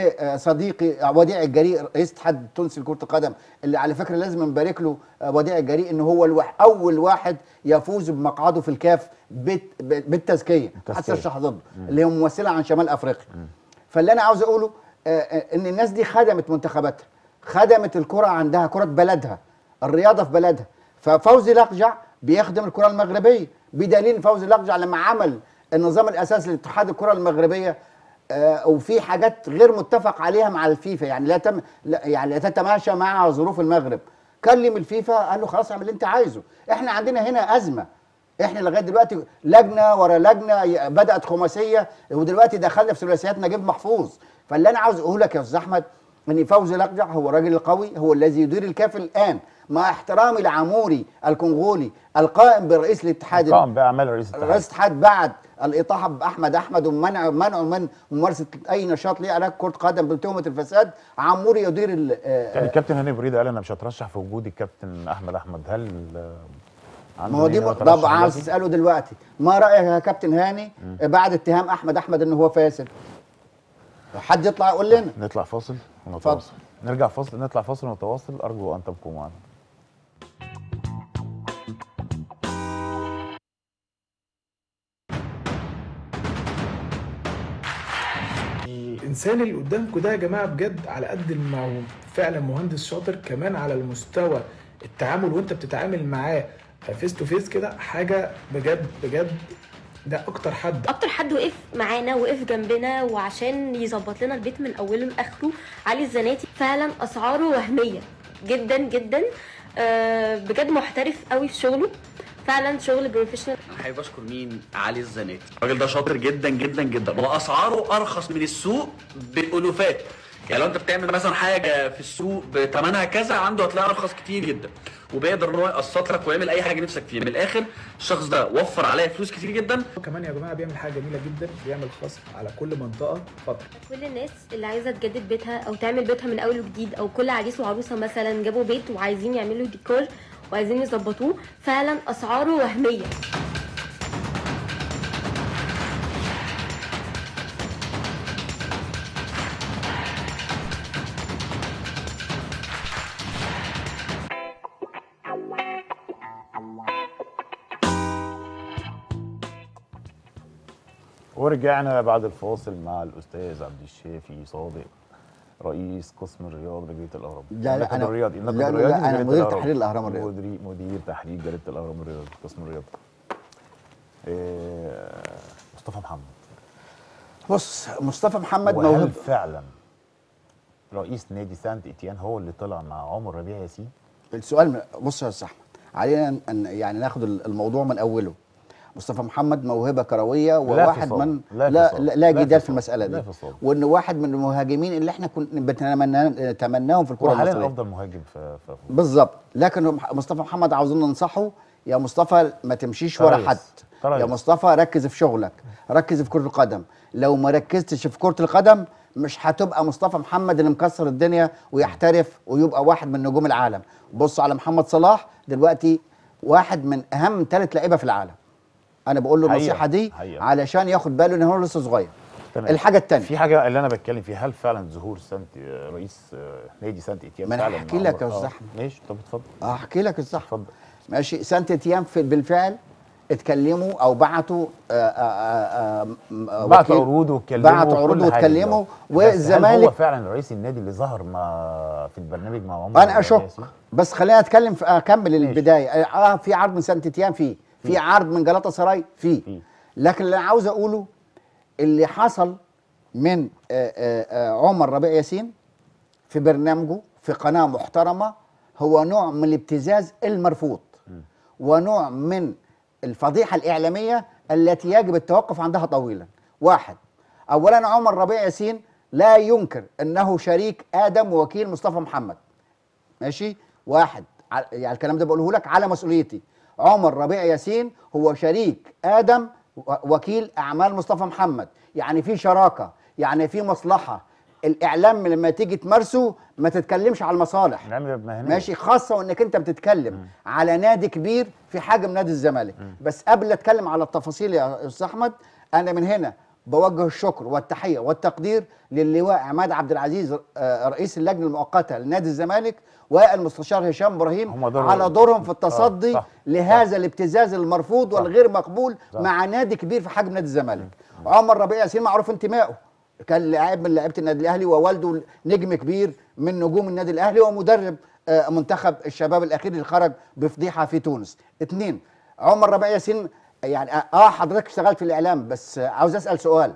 Speaker 1: وصديقي وديع الجريء رئيس الاتحاد التونسي لكره القدم اللي على فكره لازم نبارك له آه، وديع الجريء ان هو الوح اول واحد يفوز بمقعده في الكاف بت- ب- بالتزكيه حتى
Speaker 2: التزكية.
Speaker 1: الشح ضده اللي هي ممثله عن شمال افريقيا فاللي انا عاوز اقوله آه، آه، ان الناس دي خدمت منتخباتها خدمت الكره عندها كره بلدها الرياضه في بلدها ففوزي لقجع بيخدم الكره المغربيه بدليل فوزي لقجع لما عمل النظام الاساسي لاتحاد الكره المغربيه آه، وفي حاجات غير متفق عليها مع الفيفا يعني لا تم لا يعني لا تتماشى مع ظروف المغرب كلم الفيفا قال له خلاص اعمل اللي انت عايزه احنا عندنا هنا ازمه احنا لغايه دلوقتي لجنه ورا لجنه ي- بدات خماسيه ودلوقتي دخلنا في ثلاثيات نجيب محفوظ فاللي انا عاوز اقوله لك يا استاذ احمد ان فوزي لقجع هو الراجل القوي هو الذي يدير الكاف الان مع احترامي لعموري الكونغولي القائم برئيس الاتحاد
Speaker 2: قام باعمال رئيس الاتحاد
Speaker 1: رئيس الاتحاد بعد الاطاحه باحمد احمد ومنع منعه من ممارسه اي نشاط ليه علاقه كره قدم بتهمه الفساد عموري يدير ال- آه،
Speaker 2: يعني الكابتن هاني بريده قال انا مش هترشح في وجود الكابتن احمد احمد هل آه، عنده
Speaker 1: ما هو دي
Speaker 2: نية
Speaker 1: طب
Speaker 2: يترشح
Speaker 1: عاوز
Speaker 2: دلوقتي؟
Speaker 1: تساله دلوقتي ما رايك يا كابتن هاني بعد اتهام احمد احمد ان هو فاسد حد يطلع يقول لنا
Speaker 2: نطلع فاصل ونتواصل نرجع فاصل نطلع فاصل ونتواصل ارجو ان تبقوا معنا
Speaker 4: الانسان اللي قدامكم ده يا جماعه بجد على قد ما هو فعلا مهندس شاطر كمان على المستوى التعامل وانت بتتعامل معاه فيس تو فيس كده حاجه بجد بجد ده اكتر حد
Speaker 5: اكتر حد وقف معانا وقف جنبنا وعشان يظبط لنا البيت من اوله لاخره علي الزناتي فعلا اسعاره وهميه جدا جدا آه، بجد محترف قوي في شغله فعلا شغل بروفيشنال
Speaker 6: انا حابب اشكر مين علي الزناتي الراجل ده شاطر جدا جدا جدا واسعاره ارخص من السوق بالالوفات يعني لو انت بتعمل مثلا حاجه في السوق بثمنها كذا عنده هتلاقيها ارخص كتير جدا وبيقدر ان هو يقسط لك ويعمل اي حاجه نفسك فيها من الاخر الشخص ده وفر عليا فلوس كتير جدا
Speaker 4: كمان يا جماعه بيعمل حاجه جميله جدا بيعمل خصم على كل منطقه فتره
Speaker 5: كل الناس اللي عايزه تجدد بيتها او تعمل بيتها من اول وجديد او كل عريس وعروسه مثلا جابوا بيت وعايزين يعملوا ديكور وعايزين يظبطوه فعلا اسعاره وهميه
Speaker 2: ورجعنا بعد الفاصل مع الاستاذ عبد الشافي صادق رئيس قسم الرياض بجريده الاهرام
Speaker 1: لا، لا،
Speaker 2: النقد
Speaker 1: أنا-
Speaker 2: الرياضي النقد
Speaker 1: لا، لا،
Speaker 2: الرياضي
Speaker 1: لا، أنا
Speaker 2: بجريدة
Speaker 1: مدير
Speaker 2: الأهرام.
Speaker 1: تحرير الأهرام الرياضي.
Speaker 2: مدير مدير تحرير جريده الاهرام الرياضي قسم الرياضه إيه، مصطفى محمد
Speaker 1: بص مصطفى محمد
Speaker 2: وهل
Speaker 1: موهبه
Speaker 2: فعلا رئيس نادي سانت اتيان هو اللي طلع مع عمر ربيع ياسين
Speaker 1: السؤال من- بص يا استاذ احمد علينا ان يعني ناخد الموضوع من اوله مصطفى محمد موهبه كرويه وواحد
Speaker 2: فصال.
Speaker 1: من
Speaker 2: لا
Speaker 1: لا
Speaker 2: فصال.
Speaker 1: لا, لا
Speaker 2: لا
Speaker 1: جدال في
Speaker 2: فصال.
Speaker 1: المساله
Speaker 2: لا
Speaker 1: دي
Speaker 2: فصال.
Speaker 1: وان واحد من المهاجمين اللي احنا كنا بنتمنى نتمناهم في الكره
Speaker 2: هو حاليا
Speaker 1: المصريه
Speaker 2: افضل مهاجم في في
Speaker 1: بالظبط لكن مصطفى محمد عاوزين ننصحه يا مصطفى ما تمشيش ورا
Speaker 2: ريس.
Speaker 1: حد
Speaker 2: طيب.
Speaker 1: يا مصطفى ركز في شغلك ركز في كره القدم لو ما ركزتش في كره القدم مش هتبقى مصطفى محمد اللي مكسر الدنيا ويحترف ويبقى واحد من نجوم العالم بص على محمد صلاح دلوقتي واحد من اهم ثلاث لعيبه في العالم انا بقول له
Speaker 2: حقيقة.
Speaker 1: النصيحه دي
Speaker 2: حقيقة.
Speaker 1: علشان ياخد باله ان هو لسه صغير
Speaker 2: تمام.
Speaker 1: الحاجه الثانيه
Speaker 2: في حاجه اللي انا بتكلم فيها هل فعلا ظهور سانت رئيس آه، نادي سانت اتيان
Speaker 1: ما أنا
Speaker 2: فعلا
Speaker 1: هحكي
Speaker 2: مع
Speaker 1: لك يا
Speaker 2: عمر-
Speaker 1: أستاذ
Speaker 2: آه،
Speaker 1: أحمد.
Speaker 2: ماشي طب اتفضل
Speaker 1: احكي لك الصح
Speaker 2: اتفضل
Speaker 1: ماشي سانت تيام في بالفعل اتكلموا او بعتوا آه، آه، آه، آه،
Speaker 2: بعتوا
Speaker 1: وكيل-
Speaker 2: عروض واتكلموا
Speaker 1: بعتوا
Speaker 2: وكل
Speaker 1: عروض
Speaker 2: حاجة
Speaker 1: واتكلموا
Speaker 2: دلوقتي. بس هل هو
Speaker 1: والزمالك
Speaker 2: فعلا رئيس النادي اللي ظهر مع في البرنامج مع عمر
Speaker 1: انا اشك
Speaker 2: ياسين؟
Speaker 1: بس خلينا اتكلم في اكمل
Speaker 2: ماشي.
Speaker 1: البدايه اه في عرض من سانت تيام فيه في عرض من جلاطه سراي
Speaker 2: في.
Speaker 1: فيه لكن اللي انا عاوز اقوله اللي حصل من آه، آه، آه، عمر ربيع ياسين في برنامجه في قناه محترمه هو نوع من الابتزاز المرفوض ونوع من الفضيحه الاعلاميه التي يجب التوقف عندها طويلا واحد اولا عمر ربيع ياسين لا ينكر انه شريك ادم ووكيل مصطفى محمد ماشي واحد ع- يعني الكلام ده بقوله لك على مسؤوليتي عمر ربيع ياسين هو شريك ادم و- وكيل اعمال مصطفى محمد يعني في شراكه يعني في مصلحه الاعلام لما تيجي تمارسه ما تتكلمش على المصالح
Speaker 2: نعمل مهنيه
Speaker 1: ماشي خاصه وانك انت بتتكلم على نادي كبير في حجم نادي الزمالك بس قبل اتكلم على التفاصيل يا استاذ احمد انا من هنا بوجه الشكر والتحيه والتقدير للواء عماد عبد العزيز آه، رئيس اللجنه المؤقته لنادي الزمالك والمستشار هشام ابراهيم
Speaker 2: هم دورهم-
Speaker 1: على دورهم في التصدي
Speaker 2: آه، صح،
Speaker 1: لهذا الابتزاز المرفوض والغير مقبول
Speaker 2: صح.
Speaker 1: مع نادي كبير في حجم نادي الزمالك عمر ربيع ياسين معروف انتمائه كان لاعب من لعيبه النادي الاهلي ووالده نجم كبير من نجوم النادي الاهلي ومدرب آه، منتخب الشباب الاخير اللي خرج بفضيحه في تونس اثنين عمر ربيع ياسين يعني اه آه، حضرتك اشتغلت في الاعلام بس آه، عاوز اسال سؤال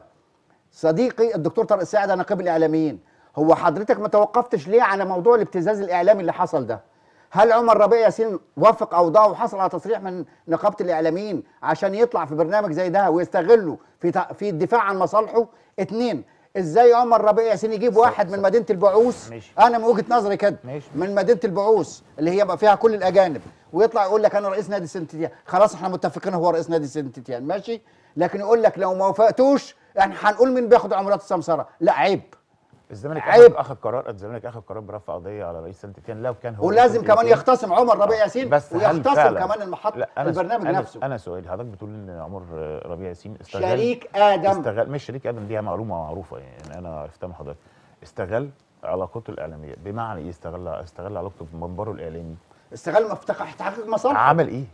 Speaker 1: صديقي الدكتور طارق الساعد نقيب الاعلاميين هو حضرتك ما توقفتش ليه على موضوع الابتزاز الاعلامي اللي حصل ده هل عمر ربيع ياسين وافق اوضاعه وحصل على تصريح من نقابه الاعلاميين عشان يطلع في برنامج زي ده ويستغله في تع- في الدفاع عن مصالحه اتنين ازاي عمر ربيع ياسين يجيب واحد من مدينه البعوث
Speaker 2: ماشي.
Speaker 1: انا من وجهه نظري كده
Speaker 2: ماشي.
Speaker 1: من مدينه البعوث اللي هي بقى فيها كل الاجانب ويطلع يقول لك انا رئيس نادي سنتيتيان خلاص احنا متفقين هو رئيس نادي سنتيتيان ماشي لكن يقول لك لو ما وافقتوش احنا هنقول مين بياخد عمولات السمسره لا عيب
Speaker 2: الزمالك
Speaker 1: عيب.
Speaker 2: اخذ اخذ قرار الزمالك اخذ قرار برفع قضيه على رئيس سانت اتيان لو كان هو
Speaker 1: ولازم
Speaker 2: رئيس سانت
Speaker 1: كمان
Speaker 2: إتيان.
Speaker 1: يختصم عمر ربيع ياسين
Speaker 2: بس هل
Speaker 1: ويختصم
Speaker 2: فعلا-
Speaker 1: كمان المحط
Speaker 2: لا أنا
Speaker 1: البرنامج
Speaker 2: أنا
Speaker 1: نفسه
Speaker 2: انا سؤالي حضرتك بتقول ان عمر ربيع ياسين استغل
Speaker 1: شريك ادم
Speaker 2: استغل مش شريك ادم دي معلومه معروفه يعني انا عرفتها من حضرتك استغل علاقته الاعلاميه بمعنى ايه استغل استغل علاقته بمنبره الاعلامي
Speaker 1: استغل مفتاح تحقيق مصالحه
Speaker 2: عمل ايه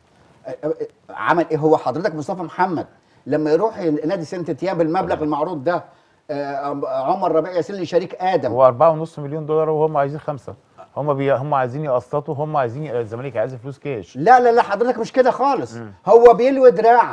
Speaker 1: عمل ايه هو حضرتك مصطفى محمد لما يروح نادي سانت تيان بالمبلغ المعروض ده آه، عمر ربيع ياسين لي شريك ادم
Speaker 2: هو 4.5 مليون دولار وهم عايزين خمسه هم بي... هم عايزين يقسطوا هم عايزين الزمالك عايز فلوس كاش
Speaker 1: لا لا لا حضرتك مش كده خالص هو بيلوي دراعك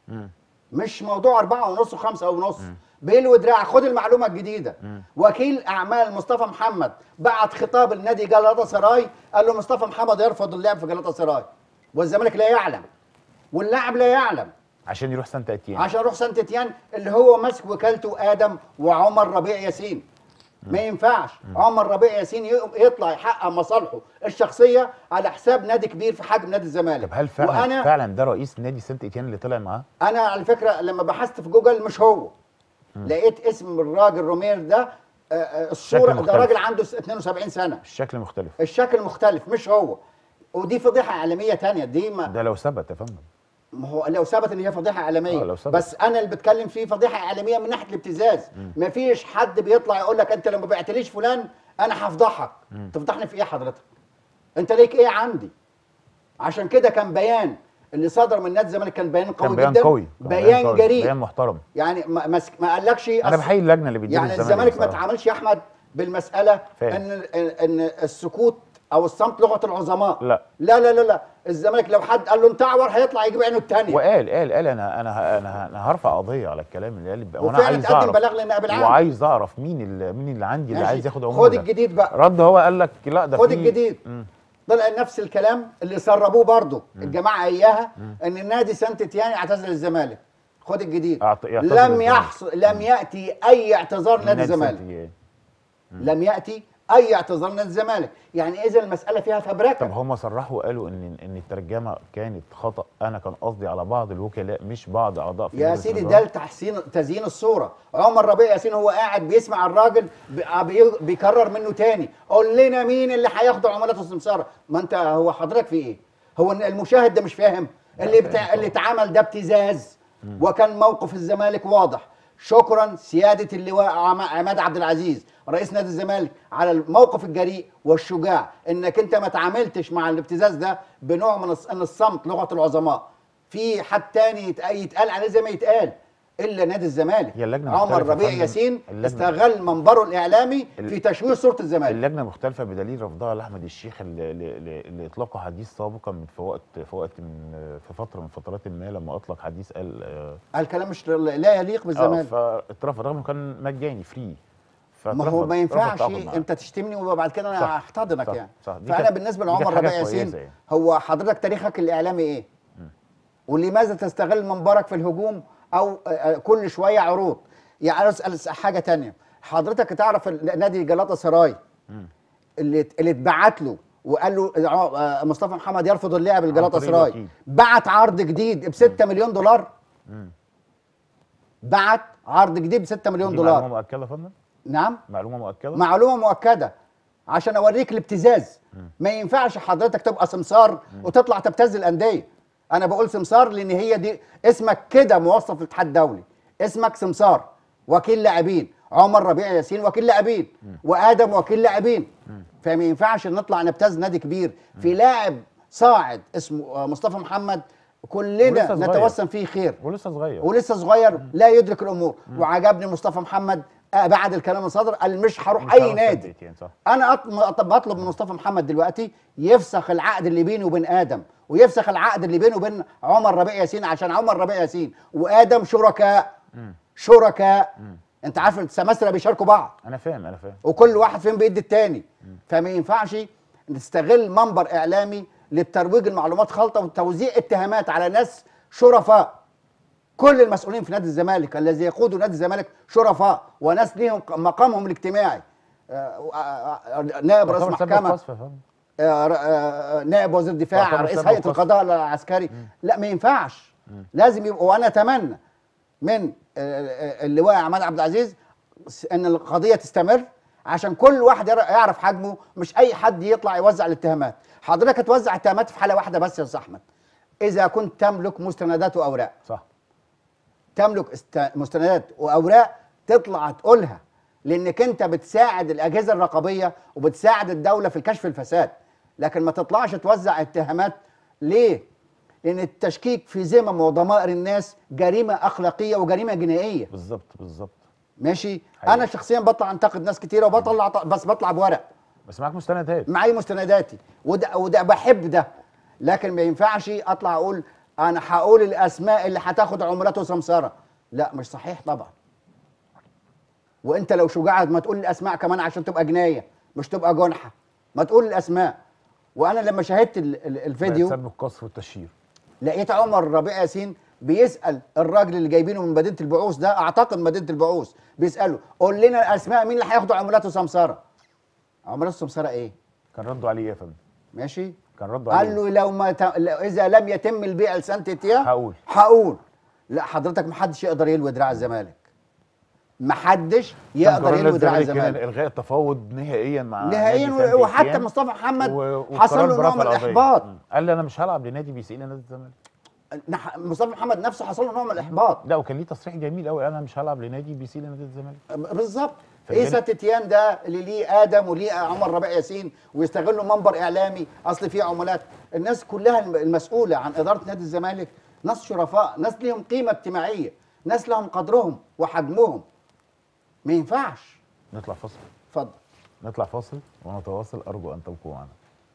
Speaker 1: مش موضوع أربعة ونص وخمسة ونص بيلوي دراعك خد المعلومة الجديدة وكيل أعمال مصطفى محمد بعت خطاب لنادي جلاطة سراي قال له مصطفى محمد يرفض اللعب في جلاطة سراي والزمالك لا يعلم واللاعب لا يعلم
Speaker 2: عشان يروح سانت اتيان
Speaker 1: عشان يروح سانت تيان اللي هو ماسك وكالته ادم وعمر ربيع ياسين ما ينفعش عمر ربيع ياسين ي- يطلع يحقق مصالحه الشخصيه على حساب نادي كبير في حجم نادي الزمالك
Speaker 2: طب هل فعلا
Speaker 1: وانا
Speaker 2: فعلا ده رئيس نادي سانت اتيان اللي طلع معاه
Speaker 1: انا على فكره لما بحثت في جوجل مش هو لقيت اسم الراجل رومير ده آه، آه، الصوره ده
Speaker 2: مختلف.
Speaker 1: راجل عنده 72 سنه
Speaker 2: الشكل مختلف
Speaker 1: الشكل مختلف مش هو ودي فضيحه اعلاميه تانية دي ما
Speaker 2: ده لو ثبت يا فندم
Speaker 1: ما هو لو ثبت ان هي فضيحه اعلاميه
Speaker 2: آه، لو ثبت.
Speaker 1: بس انا اللي بتكلم فيه فضيحه اعلاميه من ناحيه الابتزاز ما فيش حد بيطلع يقول لك انت لو ما بعتليش فلان انا هفضحك تفضحني في ايه حضرتك انت ليك ايه عندي عشان كده كان بيان اللي صدر من نادي الزمالك كان بيان قوي
Speaker 2: كان بيان
Speaker 1: جدا
Speaker 2: قوي كان
Speaker 1: بيان
Speaker 2: قوي.
Speaker 1: جريء
Speaker 2: بيان محترم
Speaker 1: يعني ما, ما, ما قالكش
Speaker 2: انا
Speaker 1: أصل-
Speaker 2: بحيي اللجنه اللي بتدير
Speaker 1: يعني الزمالك ما
Speaker 2: بصراحة.
Speaker 1: تعاملش يا احمد بالمساله
Speaker 2: فاهم.
Speaker 1: ان ان السكوت او الصمت لغه العظماء
Speaker 2: لا.
Speaker 1: لا لا لا لا الزمالك لو حد قال له انت اعور هيطلع يجيب عينه الثانيه
Speaker 2: وقال قال قال انا انا انا, أنا هرفع قضيه على الكلام اللي قال وانا
Speaker 1: وفعلا
Speaker 2: عايز
Speaker 1: تقدم
Speaker 2: اعرف
Speaker 1: بلاغ للنائب العام
Speaker 2: وعايز اعرف مين اللي مين اللي عندي اللي
Speaker 1: ماشي.
Speaker 2: عايز ياخد عموله
Speaker 1: خد
Speaker 2: ده.
Speaker 1: الجديد بقى
Speaker 2: رد هو قال لك لا ده
Speaker 1: خد
Speaker 2: في-
Speaker 1: الجديد
Speaker 2: مم.
Speaker 1: طلع نفس الكلام اللي سربوه برضه الجماعه اياها ان نادي سانت تيان يعتزل الزمالك خد الجديد
Speaker 2: أعت- يعتزل
Speaker 1: لم
Speaker 2: الزمالك.
Speaker 1: يحصل لم ياتي اي اعتذار نادي
Speaker 2: نادي
Speaker 1: الزمالك
Speaker 2: سانت إيه.
Speaker 1: لم ياتي اي اعتذار من الزمالك يعني اذا المساله فيها
Speaker 2: طب
Speaker 1: فبركه
Speaker 2: هم صرحوا وقالوا ان ان الترجمه كانت خطا انا كان قصدي على بعض الوكلاء مش بعض اعضاء في
Speaker 1: يا
Speaker 2: مجلس
Speaker 1: سيدي
Speaker 2: الإدارة.
Speaker 1: ده لتحسين تزيين الصوره عمر ربيع ياسين هو قاعد بيسمع الراجل بي- بي- بيكرر منه تاني قول لنا مين اللي هياخدوا عملات السمساره ما انت هو حضرتك في ايه هو إن المشاهد ده مش فاهم اللي بتاع اللي اتعمل ده ابتزاز وكان موقف الزمالك واضح شكرا سياده اللواء عم- عماد عبد العزيز رئيس نادي الزمالك على الموقف الجريء والشجاع انك انت ما تعاملتش مع الابتزاز ده بنوع من الص- ان الصمت لغه العظماء في حد تاني يت- يتقال عليه زي ما يتقال الا نادي الزمالك
Speaker 2: هي اللجنة
Speaker 1: عمر
Speaker 2: مختلفة يا
Speaker 1: ربيع
Speaker 2: فندم.
Speaker 1: ياسين
Speaker 2: اللجنة-
Speaker 1: استغل منبره الاعلامي
Speaker 2: ال-
Speaker 1: في تشويه صوره الزمالك
Speaker 2: اللجنه مختلفه بدليل رفضها لاحمد الشيخ ل- ل- ل- لاطلاق حديث سابقا من في وقت في وقت من في فتره من فترات ما لما اطلق حديث قال آه،
Speaker 1: قال كلام مش لا يليق
Speaker 2: اه
Speaker 1: بالزمالك
Speaker 2: فاترفض رغم انه كان مجاني فري
Speaker 1: ما هو ما ينفعش
Speaker 2: معاه.
Speaker 1: انت تشتمني وبعد كده
Speaker 2: صح،
Speaker 1: انا هحتضنك
Speaker 2: صح،
Speaker 1: يعني
Speaker 2: صح. دي
Speaker 1: فانا
Speaker 2: كانت-
Speaker 1: بالنسبه
Speaker 2: دي كانت
Speaker 1: لعمر
Speaker 2: حاجة
Speaker 1: ربيع ياسين
Speaker 2: كويسة يعني.
Speaker 1: هو حضرتك تاريخك الاعلامي ايه ولماذا تستغل منبرك في الهجوم او آه، آه، كل شويه عروض يعني انا اسال حاجه تانية حضرتك تعرف ال- نادي جلاطه سراي اللي اللي اتبعت له وقال له آه، مصطفى محمد يرفض اللعب لجلاطه
Speaker 2: طريق
Speaker 1: سراي
Speaker 2: الوكيل.
Speaker 1: بعت عرض جديد ب 6 مليون دولار بعت عرض جديد ب 6 مليون
Speaker 2: دي
Speaker 1: دولار
Speaker 2: معلومه مؤكده يا فندم
Speaker 1: نعم
Speaker 2: معلومه مؤكده
Speaker 1: معلومه مؤكده عشان اوريك الابتزاز ما ينفعش حضرتك تبقى سمسار وتطلع تبتز الانديه انا بقول سمسار لان هي دي اسمك كده موظف الاتحاد الدولي اسمك سمسار وكيل لاعبين عمر ربيع ياسين وكيل لاعبين وادم وكيل لاعبين فما ينفعش نطلع نبتز نادي كبير في لاعب صاعد اسمه آه، مصطفى محمد كلنا
Speaker 2: ولسه صغير.
Speaker 1: نتوسم فيه خير
Speaker 2: ولسه صغير
Speaker 1: ولسه صغير لا يدرك الامور وعجبني مصطفى محمد آه بعد الكلام اللي صدر قال مش هروح
Speaker 2: مش
Speaker 1: اي
Speaker 2: هروح
Speaker 1: نادي
Speaker 2: سدت يعني، صح.
Speaker 1: انا أط- بطلب من مصطفى محمد دلوقتي يفسخ العقد اللي بيني وبين ادم ويفسخ العقد اللي بينه وبين عمر ربيع ياسين عشان عمر ربيع ياسين وادم شركاء شركاء انت عارف السماسره بيشاركوا بعض
Speaker 2: انا فاهم انا فاهم
Speaker 1: وكل واحد فيهم بيدي التاني فما ينفعش نستغل منبر اعلامي لترويج المعلومات خلطه وتوزيع اتهامات على ناس شرفاء كل المسؤولين في نادي الزمالك الذي يقودوا نادي الزمالك شرفاء وناس ليهم مقامهم الاجتماعي آه، آه، آه، نائب رئيس
Speaker 2: تعتبر سبب
Speaker 1: محكمه
Speaker 2: قصف يا فندم
Speaker 1: آه، آه، نائب وزير دفاع
Speaker 2: تعتبر
Speaker 1: رئيس
Speaker 2: سبب
Speaker 1: هيئه
Speaker 2: قصف.
Speaker 1: القضاء العسكري لا ما ينفعش لازم يبقى وانا اتمنى من آه، آه، اللواء عماد عبد العزيز س- ان القضيه تستمر عشان كل واحد ير- يعرف حجمه مش اي حد يطلع يوزع الاتهامات حضرتك هتوزع اتهامات في حاله واحده بس يا استاذ احمد اذا كنت تملك مستندات واوراق
Speaker 2: صح
Speaker 1: تملك است- مستندات واوراق تطلع تقولها لانك انت بتساعد الاجهزه الرقابيه وبتساعد الدوله في الكشف الفساد لكن ما تطلعش توزع اتهامات ليه لان التشكيك في ذمم وضمائر الناس جريمه اخلاقيه وجريمه جنائيه
Speaker 2: بالظبط بالظبط
Speaker 1: ماشي
Speaker 2: حقيقي.
Speaker 1: انا شخصيا بطلع انتقد ناس كتيره وبطلع بس بطلع بورق
Speaker 2: بس معاك مستندات
Speaker 1: معايا مستنداتي وده وده بحب ده لكن ما ينفعش اطلع اقول انا هقول الاسماء اللي هتاخد عمولات وسمسره لا مش صحيح طبعا وانت لو شجاع ما تقول الاسماء كمان عشان تبقى جنايه مش تبقى جنحه ما تقول الاسماء وانا لما شاهدت ال- ال- الفيديو
Speaker 2: سبب القصف والتشهير
Speaker 1: لقيت عمر ربيع ياسين بيسال الراجل اللي جايبينه من مدينه البعوث ده اعتقد مدينه البعوث بيساله قول لنا اسماء مين اللي هياخدوا عمولات وسمسره عمولات وسمسره ايه
Speaker 2: كان ردوا عليه ايه يا فندم
Speaker 1: ماشي
Speaker 2: كان ردوا عليه
Speaker 1: قال له لو ما ت... لو اذا لم يتم البيع لسانت تيا
Speaker 2: هقول.
Speaker 1: هقول لا حضرتك محدش يقدر يلوي دراع الزمالك محدش يقدر
Speaker 2: قرار
Speaker 1: يلوي دراع
Speaker 2: الزمالك كان
Speaker 1: الزمالك
Speaker 2: الغاء التفاوض نهائيا مع
Speaker 1: نهائيا
Speaker 2: نادي سانت
Speaker 1: و- وحتى
Speaker 2: إتيان
Speaker 1: مصطفى محمد
Speaker 2: و-
Speaker 1: حصل
Speaker 2: والقرار
Speaker 1: له نوع
Speaker 2: برفع
Speaker 1: من
Speaker 2: القضية.
Speaker 1: الاحباط
Speaker 2: مم. قال لي انا مش هلعب لنادي بيسيء لنادي الزمالك
Speaker 1: نح- مصطفى محمد نفسه حصل له نوع من الاحباط
Speaker 2: لا وكان ليه تصريح جميل قوي انا مش هلعب لنادي بيسيء لنادي الزمالك
Speaker 1: بالظبط
Speaker 2: فالجانب-
Speaker 1: عيسى تتيان ده اللي ليه ادم وليه عمر ربيع ياسين ويستغلوا منبر اعلامي اصل فيه عمولات الناس كلها الم- المسؤوله عن اداره نادي الزمالك ناس شرفاء ناس ليهم قيمه اجتماعيه ناس لهم قدرهم وحجمهم ما ينفعش
Speaker 2: نطلع فاصل
Speaker 1: اتفضل
Speaker 2: نطلع فاصل ونتواصل ارجو ان تبقوا معنا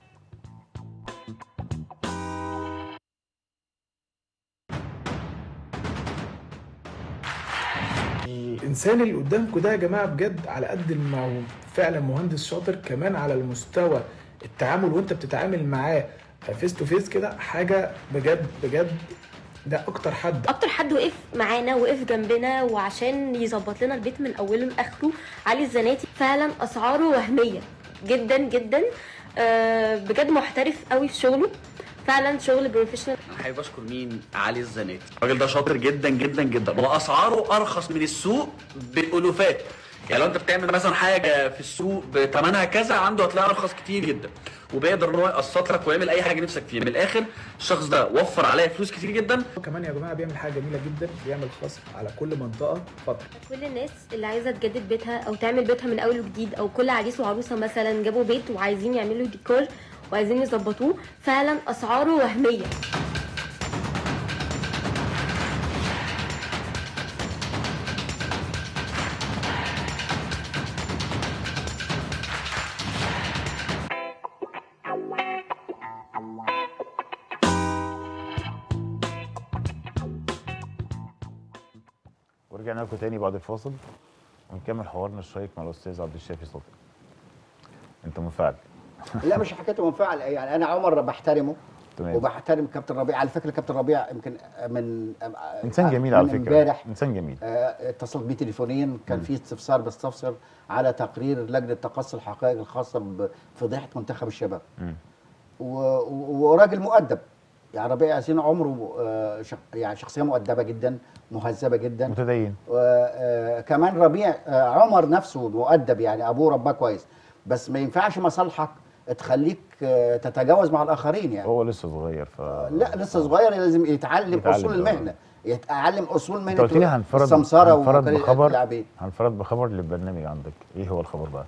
Speaker 4: الانسان اللي قدامكم ده يا جماعه بجد على قد ما هو فعلا مهندس شاطر كمان على المستوى التعامل وانت بتتعامل معاه فيس تو فيس كده حاجه بجد بجد ده اكتر حد
Speaker 5: اكتر حد وقف معانا وقف جنبنا وعشان يظبط لنا البيت من اوله لاخره علي الزناتي فعلا اسعاره وهميه جدا جدا آه، بجد محترف قوي في شغله فعلا شغل بروفيشنال
Speaker 6: انا حابب اشكر مين علي الزناتي الراجل ده شاطر جدا جدا جدا واسعاره ارخص من السوق بالالوفات يعني لو انت بتعمل مثلا حاجه في السوق بثمنها كذا عنده هتلاقيها ارخص كتير جدا وبيقدر ان هو يقسط لك ويعمل اي حاجه نفسك فيها من الاخر الشخص ده وفر عليا فلوس كتير جدا
Speaker 4: وكمان يا جماعه بيعمل حاجه جميله جدا بيعمل خصم على كل منطقه فتره
Speaker 5: كل الناس اللي عايزه تجدد بيتها او تعمل بيتها من اول وجديد او كل عريس وعروسه مثلا جابوا بيت وعايزين يعملوا ديكور وعايزين يظبطوه فعلا اسعاره وهميه
Speaker 2: ورجعنا لكم تاني بعد الفاصل ونكمل حوارنا الشيق مع الاستاذ عبد الشافي صدقي انت منفعل
Speaker 1: لا مش حكايه منفعل يعني انا عمر بحترمه
Speaker 2: تمام.
Speaker 1: وبحترم كابتن ربيع على فكره كابتن ربيع يمكن من
Speaker 2: انسان جميل على
Speaker 1: من
Speaker 2: فكره
Speaker 1: امبارح
Speaker 2: انسان جميل
Speaker 1: آه، اتصلت بيه تليفونيا كان في استفسار بستفسر على تقرير لجنه تقصي الحقائق الخاصه بفضيحه منتخب الشباب
Speaker 2: مم.
Speaker 1: و- و- وراجل مؤدب يعني ربيع ياسين عمره آه، شخ- يعني شخصيه مؤدبه جدا مهذبه جدا
Speaker 2: متدين
Speaker 1: وكمان ربيع آه، عمر نفسه مؤدب يعني ابوه رباه كويس بس ما ينفعش مصالحك تخليك آه، تتجاوز مع الاخرين يعني
Speaker 2: هو لسه صغير ف
Speaker 1: لا لسه صغير لازم يتعلم,
Speaker 2: يتعلم
Speaker 1: اصول
Speaker 2: طبعاً.
Speaker 1: المهنه يتعلم اصول مهنه
Speaker 2: انت قلت لي هنفرد
Speaker 1: السمسره
Speaker 2: هنفرد
Speaker 1: وكل
Speaker 2: بخبر
Speaker 1: اللاعبين
Speaker 2: هنفرد بخبر للبرنامج عندك ايه هو الخبر بقى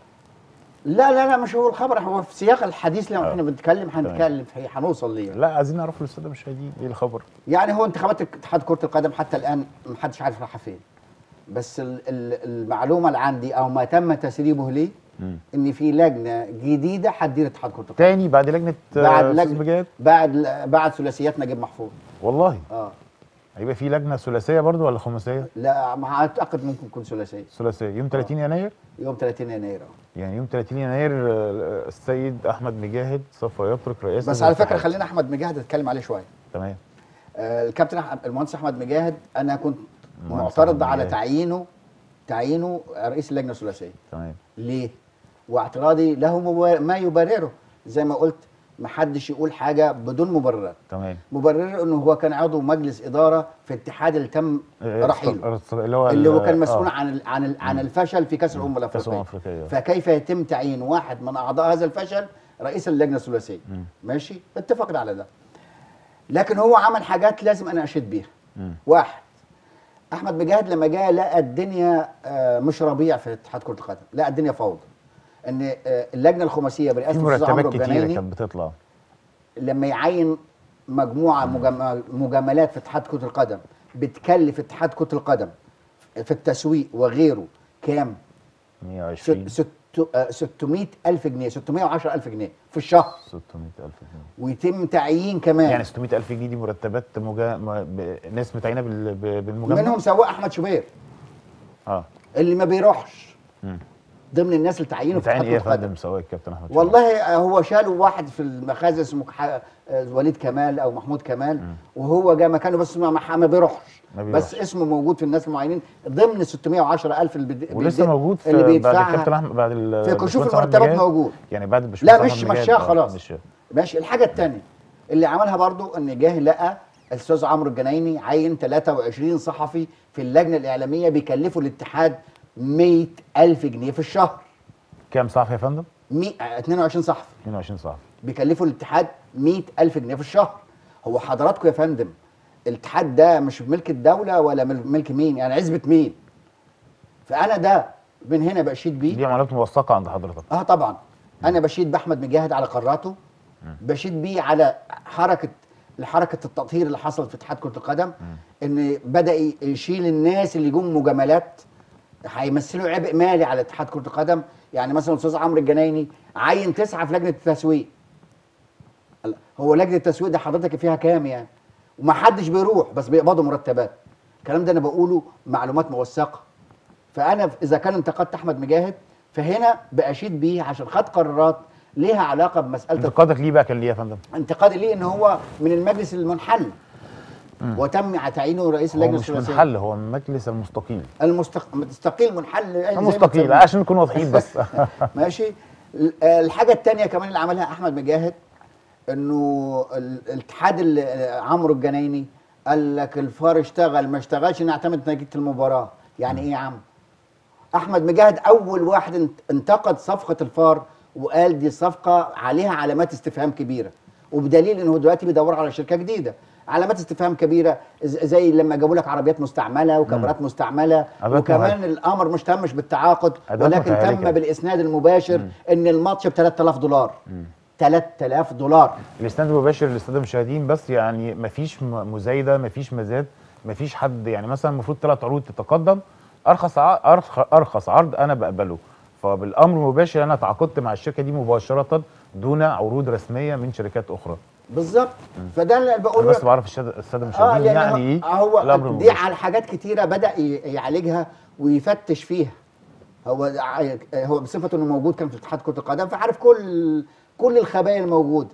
Speaker 1: لا لا لا مش هو الخبر هو في سياق الحديث لما
Speaker 2: آه.
Speaker 1: احنا بنتكلم هنتكلم فيه هنوصل ليه
Speaker 2: لا عايزين نعرف للساده المشاهدين ايه الخبر
Speaker 1: يعني هو انتخابات اتحاد كره القدم حتى الان محدش عارف رايحه فين بس ال- ال- المعلومه اللي عندي او ما تم تسريبه لي
Speaker 2: مم.
Speaker 1: ان في لجنه جديده هتدير اتحاد كره القدم
Speaker 2: تاني بعد لجنه
Speaker 1: بعد
Speaker 2: آه، أستاذ
Speaker 1: لجنه
Speaker 2: بجاد
Speaker 1: بعد بعد ثلاثيات نجيب محفوظ
Speaker 2: والله
Speaker 1: اه
Speaker 2: هيبقى في لجنه ثلاثيه برضو ولا خماسيه
Speaker 1: لا ما اعتقد ممكن تكون ثلاثيه
Speaker 2: ثلاثيه يوم 30 يناير
Speaker 1: يوم 30 يناير آه.
Speaker 2: يعني يوم 30 يناير آه، السيد احمد مجاهد سوف يترك رئاسه
Speaker 1: بس على فكره
Speaker 2: الاتحاد.
Speaker 1: خلينا احمد مجاهد نتكلم عليه شويه
Speaker 2: تمام
Speaker 1: آه، الكابتن أح- المهندس احمد مجاهد انا كنت
Speaker 2: المهندس
Speaker 1: معترض
Speaker 2: أحمد
Speaker 1: على
Speaker 2: مجاهد.
Speaker 1: تعيينه تعيينه رئيس اللجنه الثلاثيه
Speaker 2: تمام
Speaker 1: ليه واعتراضي له مبا- ما يبرره زي ما قلت ما حدش يقول حاجه بدون مبررات
Speaker 2: تمام
Speaker 1: مبرره انه هو كان عضو مجلس اداره في اتحاد اللي تم
Speaker 2: آه،
Speaker 1: رحيله
Speaker 2: الص- اللي هو
Speaker 1: اللي هو
Speaker 2: ال-
Speaker 1: كان مسؤول
Speaker 2: آه.
Speaker 1: عن ال- عن ال- عن الفشل في كاس الامم
Speaker 2: كاس الامم
Speaker 1: الافريقيه
Speaker 2: الافريقيه
Speaker 1: فكيف يتم تعيين واحد من اعضاء هذا الفشل رئيس اللجنه الثلاثيه ماشي اتفقنا على ده لكن هو عمل حاجات لازم انا اشيد بيها
Speaker 2: مم.
Speaker 1: واحد احمد مجاهد لما جاء لقى الدنيا آه، مش ربيع في اتحاد كره القدم لقى الدنيا فوضى ان آه، اللجنه الخماسيه
Speaker 2: في
Speaker 1: برئاسه الاستاذ عمرو
Speaker 2: مرتبات كتيره
Speaker 1: الجنايني
Speaker 2: كانت بتطلع
Speaker 1: لما يعين مجموعه مجمل مجاملات في اتحاد كره القدم بتكلف اتحاد كره القدم في التسويق وغيره كام؟
Speaker 2: 120
Speaker 1: ست- ست- آه، 600 ألف جنيه 610 ألف جنيه في الشهر
Speaker 2: 600000 جنيه
Speaker 1: ويتم تعيين كمان
Speaker 2: يعني 600000 جنيه دي مرتبات مجا... م... ب... ناس متعينه بال... ب... بالمجامله
Speaker 1: منهم سواق أحمد شوبير
Speaker 2: اه
Speaker 1: اللي ما بيروحش
Speaker 2: مم.
Speaker 1: ضمن الناس اللي تعينوا في
Speaker 2: متعين
Speaker 1: اتحاد
Speaker 2: ايه يا
Speaker 1: كره القدم
Speaker 2: فندم سواء الكابتن احمد شوقي؟
Speaker 1: والله هو شالوا واحد في المخازن اسمه ح- وليد كمال او محمود كمال وهو جاء مكانه بس ما, ما ما بيروحش
Speaker 2: ما
Speaker 1: بس
Speaker 2: بيروحش.
Speaker 1: اسمه موجود في الناس المعينين ضمن 610 الف اللي بيد-
Speaker 2: ولسه
Speaker 1: بيد-
Speaker 2: موجود في
Speaker 1: اللي
Speaker 2: بعد
Speaker 1: بيدفعها
Speaker 2: الكابتن احمد بعد ال-
Speaker 1: في كشوف
Speaker 2: الباشمهندس أحمد
Speaker 1: المرتبات
Speaker 2: مجاهد؟
Speaker 1: موجود
Speaker 2: يعني بعد
Speaker 1: لا
Speaker 2: الباشمهندس
Speaker 1: مش
Speaker 2: أحمد مجاهد،
Speaker 1: مشاه
Speaker 2: آه،
Speaker 1: خلاص
Speaker 2: مش
Speaker 1: ماشي الحاجه الثانيه اللي عملها برضو ان جه لقى الاستاذ عمرو الجنايني عين 23 صحفي في اللجنه الاعلاميه بيكلفوا الاتحاد 100 الف جنيه في الشهر
Speaker 2: كام صحفي يا فندم؟
Speaker 1: 100 22 صحفي
Speaker 2: 22 صحفي
Speaker 1: بيكلفوا الاتحاد 100 ألف جنيه في الشهر هو حضراتكم يا فندم الاتحاد ده مش ملك الدولة ولا مل- ملك مين يعني عزبة مين فأنا ده من هنا بشيد بيه
Speaker 2: دي عمليات موثقه عند حضرتك
Speaker 1: اه طبعا انا بشيد باحمد مجاهد على قراراته بشيد بيه على حركه حركه التطهير اللي حصلت في اتحاد كره القدم ان بدا ي- يشيل الناس اللي جم مجاملات هيمثلوا عبء مالي على اتحاد كره القدم يعني مثلا الاستاذ عمرو الجنايني عين تسعه في لجنه التسويق ال- هو لجنه التسويق ده حضرتك فيها كام يعني وما حدش بيروح بس بيقبضوا مرتبات الكلام ده انا بقوله معلومات موثقه فانا اذا كان انتقدت احمد مجاهد فهنا باشيد بيه عشان خد قرارات ليها علاقه بمساله
Speaker 2: انتقادك ليه بقى كان ليه يا فندم؟
Speaker 1: انتقادي ليه ان هو من المجلس المنحل وتم تعيينه رئيس
Speaker 2: هو
Speaker 1: اللجنه
Speaker 2: مش
Speaker 1: الثلاثيه
Speaker 2: منحل هو المجلس المستقيل
Speaker 1: المستق... مستقيل منحل زي ما
Speaker 2: المستقيل
Speaker 1: تسميه.
Speaker 2: عشان نكون واضحين بس
Speaker 1: ماشي ال- الحاجه الثانيه كمان اللي عملها احمد مجاهد انه ال- الاتحاد ال- عمرو الجنايني قال لك الفار اشتغل ما اشتغلش نعتمد نتيجه المباراه يعني ايه يا عم احمد مجاهد اول واحد انت- انتقد صفقه الفار وقال دي صفقه عليها علامات استفهام كبيره وبدليل انه دلوقتي بيدور على شركه جديده علامات استفهام كبيره ز- زي لما جابوا لك عربيات مستعمله وكاميرات مستعمله
Speaker 2: أدوات
Speaker 1: وكمان
Speaker 2: مهلكة.
Speaker 1: الامر مش تمش بالتعاقد
Speaker 2: أدوات
Speaker 1: ولكن تم
Speaker 2: متهالكة.
Speaker 1: بالاسناد المباشر ان الماتش ب 3000 دولار 3000 دولار
Speaker 2: الاستاد المباشر لاستاد المشاهدين بس يعني مفيش م- مزايده مفيش مزاد مفيش حد يعني مثلا المفروض ثلاث عروض تتقدم ارخص ع- أرخ- ارخص عرض انا بقبله فبالامر المباشر انا تعاقدت مع الشركه دي مباشره دون عروض رسميه من شركات اخرى
Speaker 1: بالظبط فده اللي
Speaker 2: انا
Speaker 1: بقول
Speaker 2: بس بعرف الشد- الساده المشاهدين
Speaker 1: لأن
Speaker 2: يعني ايه
Speaker 1: هو
Speaker 2: الامر
Speaker 1: دي
Speaker 2: المباشر
Speaker 1: على حاجات كتيره بدا ي- يعالجها ويفتش فيها هو ع- هو بصفته انه موجود كان في اتحاد كره القدم فعارف كل كل الخبايا الموجوده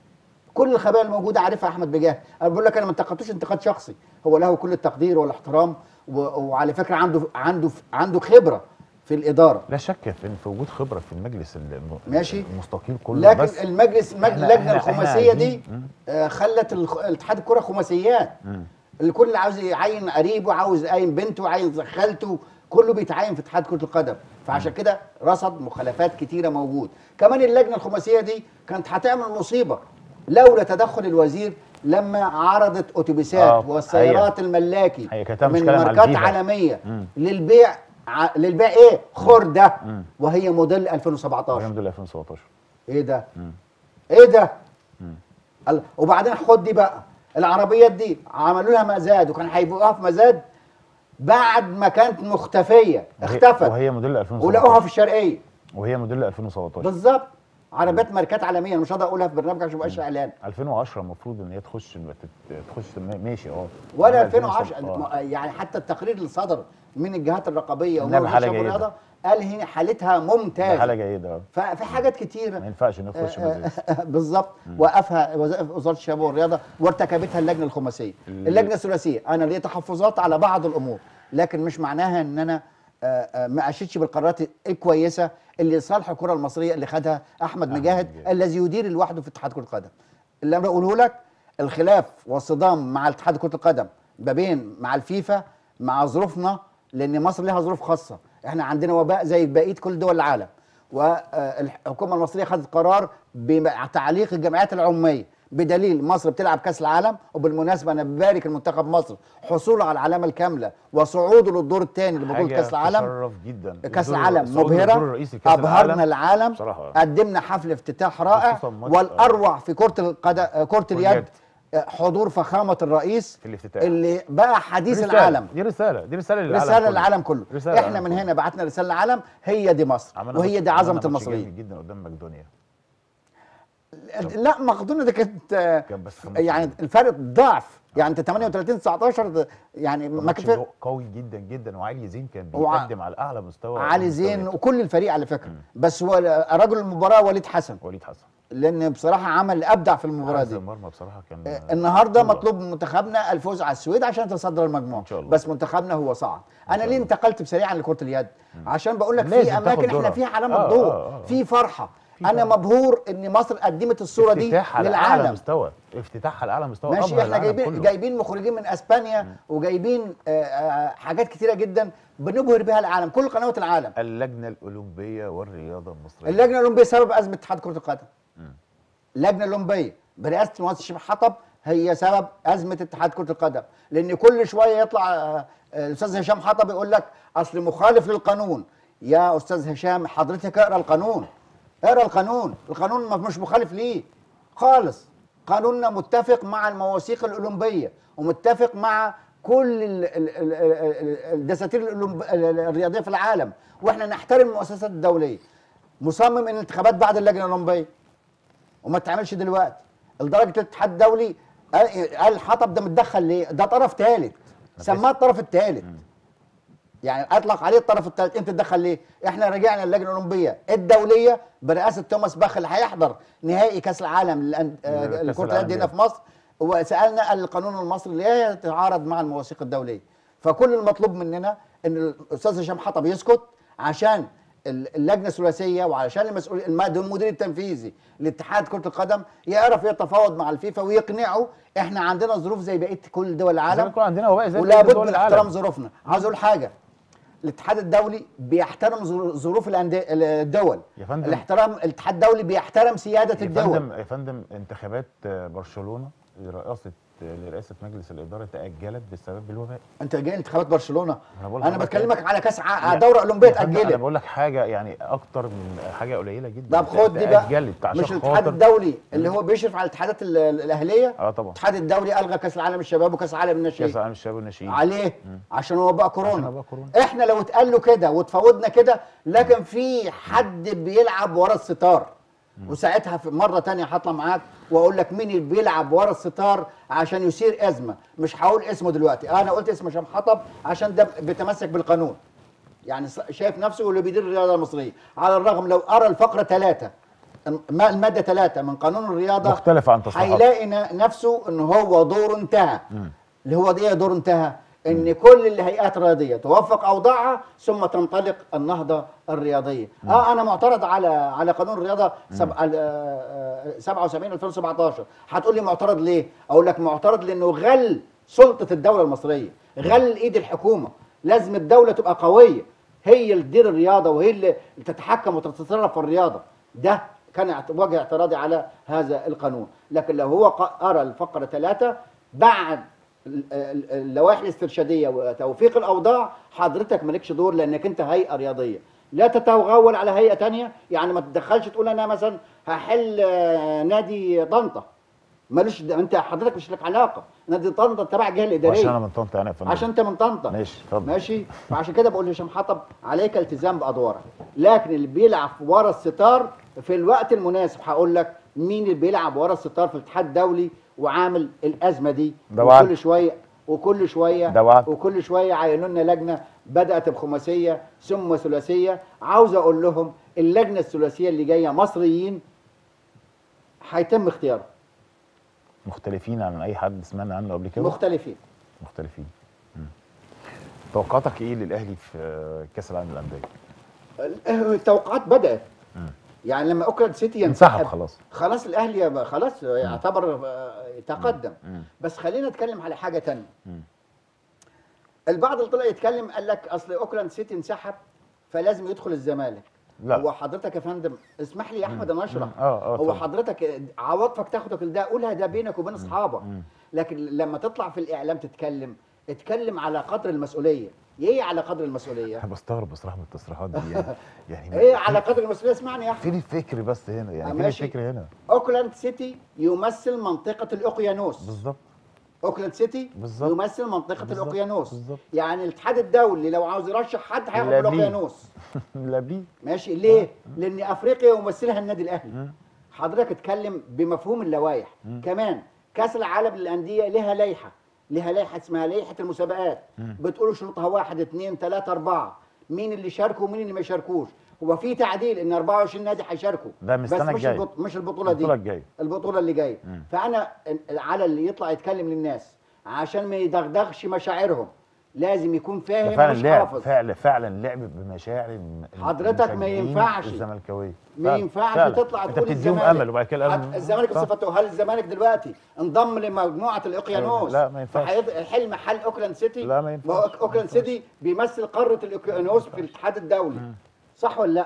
Speaker 1: كل الخبايا الموجوده عارفها احمد بجاه انا بقول لك انا ما انتقدتوش انتقاد شخصي هو له كل التقدير والاحترام و- وعلى فكره عنده عنده عنده خبره في الاداره
Speaker 2: لا شك في ان في وجود خبره في المجلس الم-
Speaker 1: ماشي.
Speaker 2: المستقيل كله
Speaker 1: لكن
Speaker 2: بس
Speaker 1: المجلس المج-
Speaker 2: إحنا-
Speaker 1: اللجنه
Speaker 2: إحنا- إحنا
Speaker 1: الخماسيه دي
Speaker 2: عايزين- مم.
Speaker 1: آه، خلت الخ- الاتحاد الكره خماسيات الكل اللي عاوز يعين قريبه عاوز يعين بنته عايز خالته كله بيتعين في اتحاد كره القدم فعشان كده رصد مخالفات كتيره موجود كمان اللجنه الخماسيه دي كانت هتعمل مصيبه لولا تدخل الوزير لما عرضت اتوبيسات
Speaker 2: آه،
Speaker 1: والسيارات الملاكي
Speaker 2: حقيقة كانت تعمل
Speaker 1: من
Speaker 2: مشكلة مع
Speaker 1: ماركات
Speaker 2: الفيفا.
Speaker 1: عالميه
Speaker 2: مم.
Speaker 1: للبيع ع- للبيع ايه خرده
Speaker 2: مم.
Speaker 1: وهي موديل 2017
Speaker 2: الحمد لله 2017
Speaker 1: ايه ده؟ ايه ده؟ الله. وبعدين خد دي بقى العربيات دي عملوا لها مزاد وكان هيبقوها في مزاد بعد ما كانت مختفيه
Speaker 2: وهي-
Speaker 1: اختفت
Speaker 2: وهي موديل 2017
Speaker 1: ولقوها في الشرقيه
Speaker 2: وهي موديل 2017
Speaker 1: بالظبط عربيات ماركات عالميه أنا مش هقدر اقولها في برنامج عشان ما يبقاش اعلان
Speaker 2: 2010 المفروض ان هي تخش تت- تخش ماشي اه
Speaker 1: ولا
Speaker 2: إنما
Speaker 1: 2010
Speaker 2: آه.
Speaker 1: يعني حتى التقرير اللي صدر من الجهات الرقابيه
Speaker 2: إنها
Speaker 1: ومن
Speaker 2: بحالة
Speaker 1: الشباب
Speaker 2: جيدة.
Speaker 1: والرياضه قال هنا حالتها ممتازه
Speaker 2: حاله جيده آه.
Speaker 1: ففي حاجات كتيره
Speaker 2: ما ينفعش نخش مزيد
Speaker 1: بالظبط وقفها وظائف وزاره الشباب والرياضه وارتكبتها اللجنه الخماسيه اللجنه الثلاثيه انا ليا تحفظات على بعض الامور لكن مش معناها ان انا آه، آه، ما اشدش بالقرارات الكويسه اللي لصالح الكره المصريه اللي خدها احمد مجاهد
Speaker 2: مجاهد.
Speaker 1: الذي يدير لوحده في اتحاد كره القدم اللي انا بقوله لك الخلاف والصدام مع اتحاد كره القدم ما بين مع الفيفا مع ظروفنا لان مصر لها ظروف خاصه احنا عندنا وباء زي بقيه كل دول العالم والحكومه المصريه خدت قرار بتعليق الجمعيات العموميه بدليل مصر بتلعب كاس العالم وبالمناسبه انا ببارك المنتخب مصر حصوله على العلامه الكامله وصعوده للدور الثاني لبطوله
Speaker 2: حاجة
Speaker 1: كاس العالم
Speaker 2: تشرف جدا
Speaker 1: كاس
Speaker 2: الدور-
Speaker 1: العالم
Speaker 2: الصعود للدور
Speaker 1: مبهره
Speaker 2: الرئيسي لكأس
Speaker 1: ابهرنا العالم
Speaker 2: بصراحة.
Speaker 1: قدمنا حفل افتتاح رائع
Speaker 2: خصوصاً ماتش-
Speaker 1: والاروع في كره القدم كره اليد
Speaker 2: اليد.
Speaker 1: حضور فخامه الرئيس
Speaker 2: في الافتتاح.
Speaker 1: اللي بقى حديث
Speaker 2: رسالة.
Speaker 1: العالم
Speaker 2: دي رساله دي رساله للعالم
Speaker 1: رساله
Speaker 2: كله.
Speaker 1: للعالم كله
Speaker 2: رسالة
Speaker 1: احنا
Speaker 2: للعالم
Speaker 1: من
Speaker 2: كله.
Speaker 1: هنا بعتنا رساله للعالم هي دي مصر
Speaker 2: عملنا
Speaker 1: وهي
Speaker 2: ماتش-
Speaker 1: دي عظمه
Speaker 2: عملنا ماتش
Speaker 1: المصريين
Speaker 2: جامد جدا قدام مقدونيا
Speaker 1: لا مقدونيا دي كانت آه،
Speaker 2: كان بس خمس
Speaker 1: يعني
Speaker 2: نقط.
Speaker 1: الفرق ضعف يعني انت 38 19 ده يعني ما
Speaker 2: ماتش
Speaker 1: كان
Speaker 2: قوي جدا جدا وعلي زين كان
Speaker 1: وع-
Speaker 2: بيقدم على اعلى مستوى
Speaker 1: علي زين
Speaker 2: المستويات.
Speaker 1: وكل الفريق على فكره بس هو رجل المباراه وليد حسن
Speaker 2: وليد حسن
Speaker 1: لان بصراحه عمل ابدع في المباراه
Speaker 2: حارس
Speaker 1: دي
Speaker 2: المرمى بصراحه كان
Speaker 1: آه، النهارده
Speaker 2: بطولة.
Speaker 1: مطلوب من منتخبنا الفوز على السويد عشان يتصدر المجموعه
Speaker 2: إن شاء الله.
Speaker 1: بس منتخبنا هو صعد انا
Speaker 2: شاء
Speaker 1: ليه
Speaker 2: الله.
Speaker 1: انتقلت بسريعا لكره اليد عشان بقول لك
Speaker 2: لازم
Speaker 1: في
Speaker 2: تاخد
Speaker 1: اماكن احنا
Speaker 2: دورها.
Speaker 1: فيها علامه
Speaker 2: آه،
Speaker 1: ضوء
Speaker 2: آه، آه.
Speaker 1: في فرحه
Speaker 2: في
Speaker 1: انا
Speaker 2: فرحة.
Speaker 1: مبهور ان مصر قدمت الصوره دي
Speaker 2: افتتاح على اعلى
Speaker 1: للعالم
Speaker 2: مستوى افتتاح على اعلى مستوى
Speaker 1: ماشي
Speaker 2: أبهر
Speaker 1: احنا
Speaker 2: العالم
Speaker 1: جايبين
Speaker 2: كله.
Speaker 1: جايبين مخرجين من اسبانيا وجايبين آه، آه، حاجات كتيره جدا بنبهر بها العالم كل قنوات العالم
Speaker 2: اللجنه الاولمبيه والرياضه المصريه
Speaker 1: اللجنه الاولمبيه سبب ازمه اتحاد كره القدم اللجنه الاولمبيه برئاسه المهندس شيخ حطب هي سبب ازمه اتحاد كره القدم لان كل شويه يطلع آه، آه، الاستاذ هشام حطب يقول لك اصل مخالف للقانون يا استاذ هشام حضرتك اقرا القانون اقرا القانون القانون ما- مش مخالف ليه خالص قانوننا متفق مع المواثيق الاولمبيه ومتفق مع كل ال- ال- ال- ال- الدساتير الأولمب- الرياضيه في العالم واحنا نحترم المؤسسات الدوليه مصمم ان الانتخابات بعد اللجنه الاولمبيه وما تعملش دلوقتي لدرجه الاتحاد الدولي قال قال حطب ده متدخل ليه؟ ده طرف ثالث سماه الطرف الثالث يعني اطلق عليه الطرف الثالث انت تدخل ليه؟ احنا رجعنا اللجنه الاولمبيه الدوليه برئاسه توماس باخ اللي هيحضر نهائي كاس العالم للأن- آه،
Speaker 2: كأس
Speaker 1: لكره
Speaker 2: العالم
Speaker 1: اليد هنا
Speaker 2: دي.
Speaker 1: في مصر وسالنا قال القانون المصري لا يتعارض مع المواثيق الدوليه فكل المطلوب مننا ان الاستاذ هشام حطب يسكت عشان ال- اللجنه الثلاثيه وعلشان المسؤول الم- ده المدير التنفيذي لاتحاد كره القدم يعرف يتفاوض مع الفيفا ويقنعه احنا عندنا ظروف زي بقيه كل دول
Speaker 2: زي ما
Speaker 1: العالم
Speaker 2: يكون عندنا وباء زي
Speaker 1: ولا
Speaker 2: بقية
Speaker 1: بد
Speaker 2: دول
Speaker 1: من
Speaker 2: العالم.
Speaker 1: احترام ظروفنا عاوز اقول حاجه الاتحاد الدولي بيحترم ظرو- ظروف الأندية- الدول
Speaker 2: يا فندم.
Speaker 1: الاحترام الاتحاد الدولي بيحترم سياده
Speaker 2: يا
Speaker 1: الدول
Speaker 2: فندم يا فندم انتخابات آه، برشلونه لرئاسه لرئاسه مجلس الاداره تاجلت بسبب الوباء
Speaker 1: انت جاي انتخابات برشلونه
Speaker 2: أنا بقول
Speaker 1: انا
Speaker 2: لحضرتك
Speaker 1: بكلمك على كاس ع-
Speaker 2: لا.
Speaker 1: دوره اولمبيه
Speaker 2: يا فندم، انا
Speaker 1: اتاجلت
Speaker 2: بقول لك حاجه يعني اكتر من حاجه قليله جدا
Speaker 1: طب خد دي بقى
Speaker 2: تاجلت عشان
Speaker 1: مش الاتحاد
Speaker 2: خاطر
Speaker 1: الدولي اللي هو بيشرف على الاتحادات ال- ال- الاهليه
Speaker 2: اه طبعا
Speaker 1: الاتحاد الدولي الغى كاس العالم الشباب وكاس العالم
Speaker 2: كاس
Speaker 1: الناشئين
Speaker 2: العالم الشباب والناشئين
Speaker 1: عليه عشان هو بقى كورونا
Speaker 2: عشان وباء كورونا.
Speaker 1: احنا لو اتقال له كده وتفاوضنا كده لكن في حد بيلعب ورا الستار وساعتها في مره تانية هطلع معاك واقول لك مين اللي بيلعب ورا الستار عشان يثير ازمه مش هقول اسمه دلوقتي انا قلت اسم هشام حطب عشان ده بيتمسك بالقانون يعني ص- شايف نفسه اللي بيدير الرياضه المصريه على الرغم لو قرا الفقره ثلاثه الماده ثلاثه من قانون الرياضه
Speaker 2: مختلفة عن تصريحاته.
Speaker 1: هيلاقي ن- نفسه ان هو دوره انتهى اللي هو ايه دوره انتهى ان كل الهيئات الرياضيه توفق اوضاعها ثم تنطلق النهضه الرياضيه اه انا معترض على على قانون الرياضه سب... آه، آه، 77 2017 هتقول لي معترض ليه اقول لك معترض لانه غل سلطه الدوله المصريه غل ايد الحكومه لازم الدوله تبقى قويه هي اللي تدير الرياضه وهي اللي تتحكم وتتصرف في الرياضه ده كان اعت- وجه اعتراضي على هذا القانون لكن لو هو ق- قرا الفقره ثلاثة بعد ال- ال- اللوائح الاسترشاديه وتوفيق الاوضاع حضرتك مالكش دور لانك انت هيئه رياضيه لا تتغول على هيئه تانية يعني ما تتدخلش تقول انا مثلا هحل آه، نادي طنطا مالوش د- انت حضرتك مش لك علاقه نادي طنطا تبع الجهه الاداريه
Speaker 2: عشان انا من طنطا انا يا فندم
Speaker 1: عشان انت من طنطا
Speaker 2: ماشي اتفضل
Speaker 1: ماشي فعشان كده بقول لهشام حطب عليك التزام بادوارك لكن اللي بيلعب ورا الستار في الوقت المناسب هقول لك مين اللي بيلعب ورا الستار في الاتحاد الدولي وعامل الازمه دي
Speaker 2: ده وعد.
Speaker 1: وكل شويه وكل شويه
Speaker 2: ده وعد.
Speaker 1: وكل شويه عينوا لنا لجنه بدات بخماسيه ثم ثلاثيه عاوز اقول لهم اللجنه الثلاثيه اللي جايه مصريين هيتم اختيارهم
Speaker 2: مختلفين عن اي حد سمعنا عنه قبل كده
Speaker 1: مختلفين
Speaker 2: مختلفين مم. توقعاتك ايه للاهلي في آه، كاس العالم للانديه
Speaker 1: التوقعات بدات
Speaker 2: مم.
Speaker 1: يعني لما اوكلاند سيتي
Speaker 2: انسحب
Speaker 1: ينسحب
Speaker 2: خلاص
Speaker 1: خلاص الاهلي يبقى خلاص يعتبر آه، تقدم
Speaker 2: مم.
Speaker 1: بس خلينا نتكلم على حاجه تانية
Speaker 2: مم.
Speaker 1: البعض اللي طلع يتكلم قال لك اصل اوكلاند سيتي انسحب فلازم يدخل الزمالك
Speaker 2: لا.
Speaker 1: هو حضرتك يا فندم اسمح لي يا احمد انا اشرح
Speaker 2: مم. اه اه
Speaker 1: هو
Speaker 2: طبعا.
Speaker 1: حضرتك عواطفك تاخدك لده قولها ده بينك وبين اصحابك
Speaker 2: مم.
Speaker 1: لكن لما تطلع في الاعلام تتكلم اتكلم على قدر المسؤوليه ايه على قدر المسؤوليه
Speaker 2: انا بستغرب بصراحه من التصريحات دي يعني يعني
Speaker 1: ايه على قدر المسؤوليه اسمعني يا احمد
Speaker 2: فين الفكر بس هنا يعني
Speaker 1: آه،
Speaker 2: فين
Speaker 1: ماشي.
Speaker 2: الفكر هنا
Speaker 1: اوكلاند سيتي يمثل منطقه الاوقيانوس
Speaker 2: بالظبط
Speaker 1: اوكلاند سيتي
Speaker 2: بالظبط.
Speaker 1: يمثل منطقه
Speaker 2: بالظبط.
Speaker 1: الاوقيانوس
Speaker 2: بالظبط.
Speaker 1: يعني الاتحاد الدولي لو عاوز يرشح حد هياخد من
Speaker 2: لا بيه.
Speaker 1: الاوقيانوس
Speaker 2: لا بيه
Speaker 1: ماشي ليه لان افريقيا يمثلها النادي الاهلي حضرتك اتكلم بمفهوم اللوائح كمان كاس العالم للانديه لها لائحه لها لائحه اسمها لائحه المسابقات بتقول شروطها واحد اثنين ثلاثه اربعه مين اللي شاركوا ومين اللي ما يشاركوش هو في تعديل ان 24 نادي هيشاركوا
Speaker 2: ده من
Speaker 1: بس
Speaker 2: السنة
Speaker 1: مش
Speaker 2: الجاية.
Speaker 1: البط... مش البطوله دي
Speaker 2: البطولة الجاية.
Speaker 1: البطوله اللي جايه فانا على اللي يطلع يتكلم للناس عشان ما يدغدغش مشاعرهم لازم يكون
Speaker 2: ده
Speaker 1: فاهم
Speaker 2: فعلا
Speaker 1: مش
Speaker 2: لعب
Speaker 1: حافظ
Speaker 2: فعلا فعلا لعب بمشاعر الم-
Speaker 1: حضرتك ما
Speaker 2: المشجعين
Speaker 1: ينفعش.
Speaker 2: الزملكاويه
Speaker 1: ما
Speaker 2: فعلا،
Speaker 1: ينفعش
Speaker 2: فعلا.
Speaker 1: تطلع
Speaker 2: انت
Speaker 1: تقول
Speaker 2: بتديهم
Speaker 1: الزمالك
Speaker 2: امل وبعد كده
Speaker 1: حت- الزمالك
Speaker 2: صح.
Speaker 1: بصفته هل الزمالك دلوقتي انضم لمجموعه الاوقيانوس
Speaker 2: لا، ما ينفعش.
Speaker 1: حل محل اوكلاند سيتي
Speaker 2: لا، ما ينفعش.
Speaker 1: هو اوكلاند سيتي بيمثل قاره الاوقيانوس في الاتحاد الدولي صح ولا لا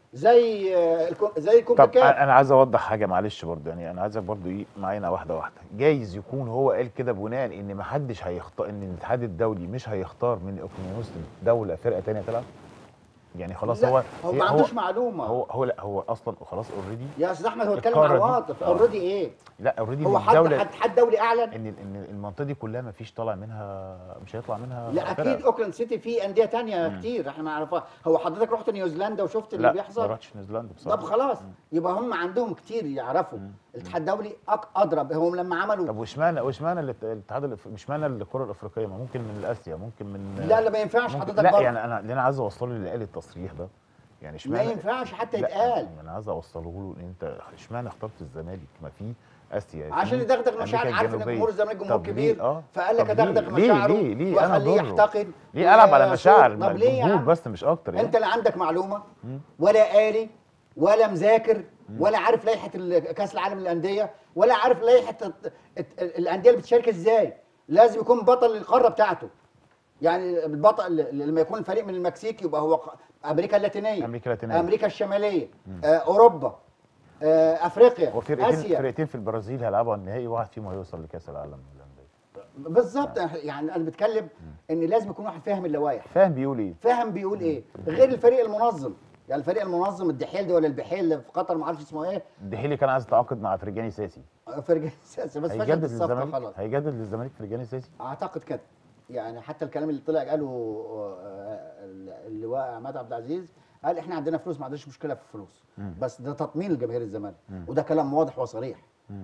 Speaker 1: زي آه، الكو- زي
Speaker 2: طب
Speaker 1: الكونكاكاف
Speaker 2: انا عايز اوضح حاجه معلش برضه يعني انا عايزك برضه ايه معانا واحده واحده جايز يكون هو قال كده بناء ان ما حدش هيختار ان الاتحاد الدولي مش هيختار من الاوكيانوس دوله فرقه تانية تلعب يعني خلاص
Speaker 1: لا،
Speaker 2: هو
Speaker 1: هو
Speaker 2: هي-
Speaker 1: ما عندوش معلومه
Speaker 2: هو هو لا هو اصلا خلاص اوريدي
Speaker 1: يا استاذ احمد هو اتكلم
Speaker 2: القارة
Speaker 1: عن
Speaker 2: دي-
Speaker 1: عواطف
Speaker 2: آه.
Speaker 1: اوريدي ايه
Speaker 2: لا اوريدي
Speaker 1: هو حد
Speaker 2: الدوله
Speaker 1: حد حد دولي اعلن
Speaker 2: ان ان المنطقه دي كلها ما فيش طالع منها مش هيطلع منها
Speaker 1: لا
Speaker 2: فرقة.
Speaker 1: اكيد اوكلاند سيتي في انديه تانية كتير احنا ما نعرفها هو حضرتك رحت نيوزيلندا وشفت اللي
Speaker 2: لا
Speaker 1: بيحصل
Speaker 2: ما رحتش نيوزيلندا بصراحه
Speaker 1: طب خلاص يبقى هم عندهم كتير يعرفوا الاتحاد الدولي أك- اضرب هم لما عملوا
Speaker 2: طب واشمعنى واشمعنى الات- الاتحاد الأف- مش معنى الكره الافريقيه ما ممكن من اسيا ممكن من
Speaker 1: لا لا ما ينفعش
Speaker 2: ممكن
Speaker 1: حضرتك
Speaker 2: لا
Speaker 1: برضه.
Speaker 2: يعني انا اللي انا عايز اوصله اللي قال التصريح ده يعني
Speaker 1: ما
Speaker 2: اشمعنى
Speaker 1: ينفعش حتى
Speaker 2: لا،
Speaker 1: يتقال
Speaker 2: انا عايز اوصله له ان انت اشمعنى اخترت الزمالك ما في اسيا
Speaker 1: عشان
Speaker 2: في
Speaker 1: يدغدغ مشاعر
Speaker 2: أمريكا
Speaker 1: عارف ان
Speaker 2: الجنوبية.
Speaker 1: جمهور الزمالك جمهور
Speaker 2: طب ليه؟
Speaker 1: كبير
Speaker 2: اه
Speaker 1: فقال لك
Speaker 2: طب ليه؟
Speaker 1: ادغدغ
Speaker 2: ليه؟
Speaker 1: مشاعره
Speaker 2: ليه؟ ليه؟ أنا
Speaker 1: واخليه
Speaker 2: ضره.
Speaker 1: يحتقد
Speaker 2: ليه قلب على
Speaker 1: وصوت.
Speaker 2: مشاعر
Speaker 1: طب ليه يا
Speaker 2: الجمهور
Speaker 1: عم؟
Speaker 2: بس مش اكتر يعني
Speaker 1: انت لا عندك معلومه ولا قاري ولا مذاكر ولا عارف لائحه ال- كاس العالم للانديه ولا عارف لائحه الت- الت- الانديه اللي بتشارك ازاي لازم يكون بطل القاره بتاعته يعني البطل لما يكون الفريق من المكسيك يبقى هو ق- امريكا اللاتينيه
Speaker 2: أمريكا اللاتينية.
Speaker 1: امريكا الشماليه آه اوروبا آه افريقيا
Speaker 2: وفرقتين
Speaker 1: اسيا
Speaker 2: فرقتين في البرازيل هيلعبوا على النهائي واحد فيهم هيوصل لكاس العالم للانديه
Speaker 1: بالظبط يعني انا بتكلم ان لازم يكون واحد فاهم اللوائح
Speaker 2: فاهم بيقول ايه
Speaker 1: فاهم بيقول ايه غير الفريق المنظم يعني الفريق المنظم الدحيل ده ولا البحيل اللي في قطر ما اعرفش اسمه ايه
Speaker 2: الدحيلي كان عايز يتعاقد مع فرجاني ساسي
Speaker 1: فريق اساسي بس فشلت
Speaker 2: هيجدد
Speaker 1: الصفقه
Speaker 2: للزمالك
Speaker 1: خلاص
Speaker 2: هيجدد للزمالك فرجاني ساسي
Speaker 1: اعتقد كده يعني حتى الكلام اللي طلع قاله آه، اللواء عماد عبد العزيز قال احنا عندنا فلوس ما عندناش مشكله في الفلوس بس ده تطمين لجماهير الزمالك وده كلام واضح وصريح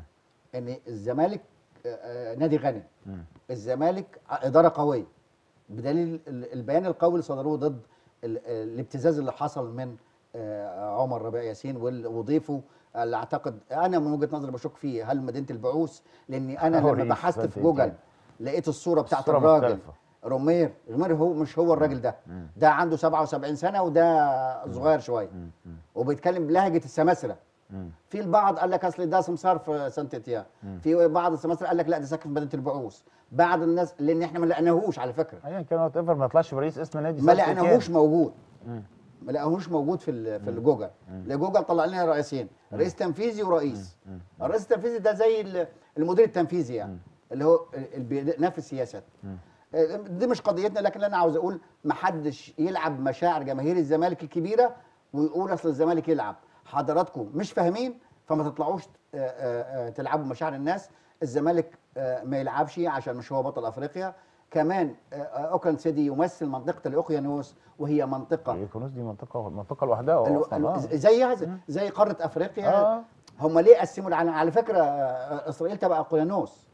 Speaker 1: ان الزمالك آه، آه، نادي غني الزمالك اداره قويه بدليل ال- البيان القوي اللي صدروه ضد ال- الابتزاز اللي حصل من آه، عمر ربيع ياسين وال- وضيفه اللي اعتقد انا من وجهه نظري بشك فيه هل مدينه البعوث لاني انا
Speaker 2: هو
Speaker 1: لما
Speaker 2: رئيس
Speaker 1: بحثت في
Speaker 2: سانت
Speaker 1: جوجل
Speaker 2: إيتيان.
Speaker 1: لقيت الصوره بتاعت
Speaker 2: الصورة
Speaker 1: الراجل
Speaker 2: مختلفة.
Speaker 1: رومير رومير هو مش هو الراجل ده ده عنده 77 سنه وده صغير شويه وبيتكلم بلهجه السماسره في البعض قال لك اصل ده سمسار في سانت اتيان في بعض السماسره قال لك لا ده ساكن في مدينه البعوث بعض الناس لان احنا ما لقيناهوش على فكره
Speaker 2: ايا كان وات ايفر ما يطلعش برئيس اسم نادي
Speaker 1: ما
Speaker 2: سانت إيتيان.
Speaker 1: لقيناهوش موجود ما لقيناهوش موجود في ال- في الجوجل الجوجل طلع لنا رئيسين رئيس تنفيذي ورئيس الرئيس التنفيذي ده زي ال- المدير التنفيذي يعني اللي هو اللي بينفذ سياسات دي مش قضيتنا لكن انا عاوز اقول ما حدش يلعب مشاعر جماهير الزمالك الكبيره ويقول اصل الزمالك يلعب حضراتكم مش فاهمين فما تطلعوش آه، آه، آه، تلعبوا مشاعر الناس الزمالك آه، ما يلعبش عشان مش هو بطل افريقيا كمان آه، آه، اوكلاند سيتي يمثل منطقه الاوقيانوس وهي منطقه
Speaker 2: الكنوز دي منطقه منطقه لوحدها
Speaker 1: الو-
Speaker 2: اصلا
Speaker 1: الو-
Speaker 2: آه.
Speaker 1: زي زي قاره افريقيا
Speaker 2: آه.
Speaker 1: هم ليه قسموا العالم على فكره آه، اسرائيل تبع اقيانوس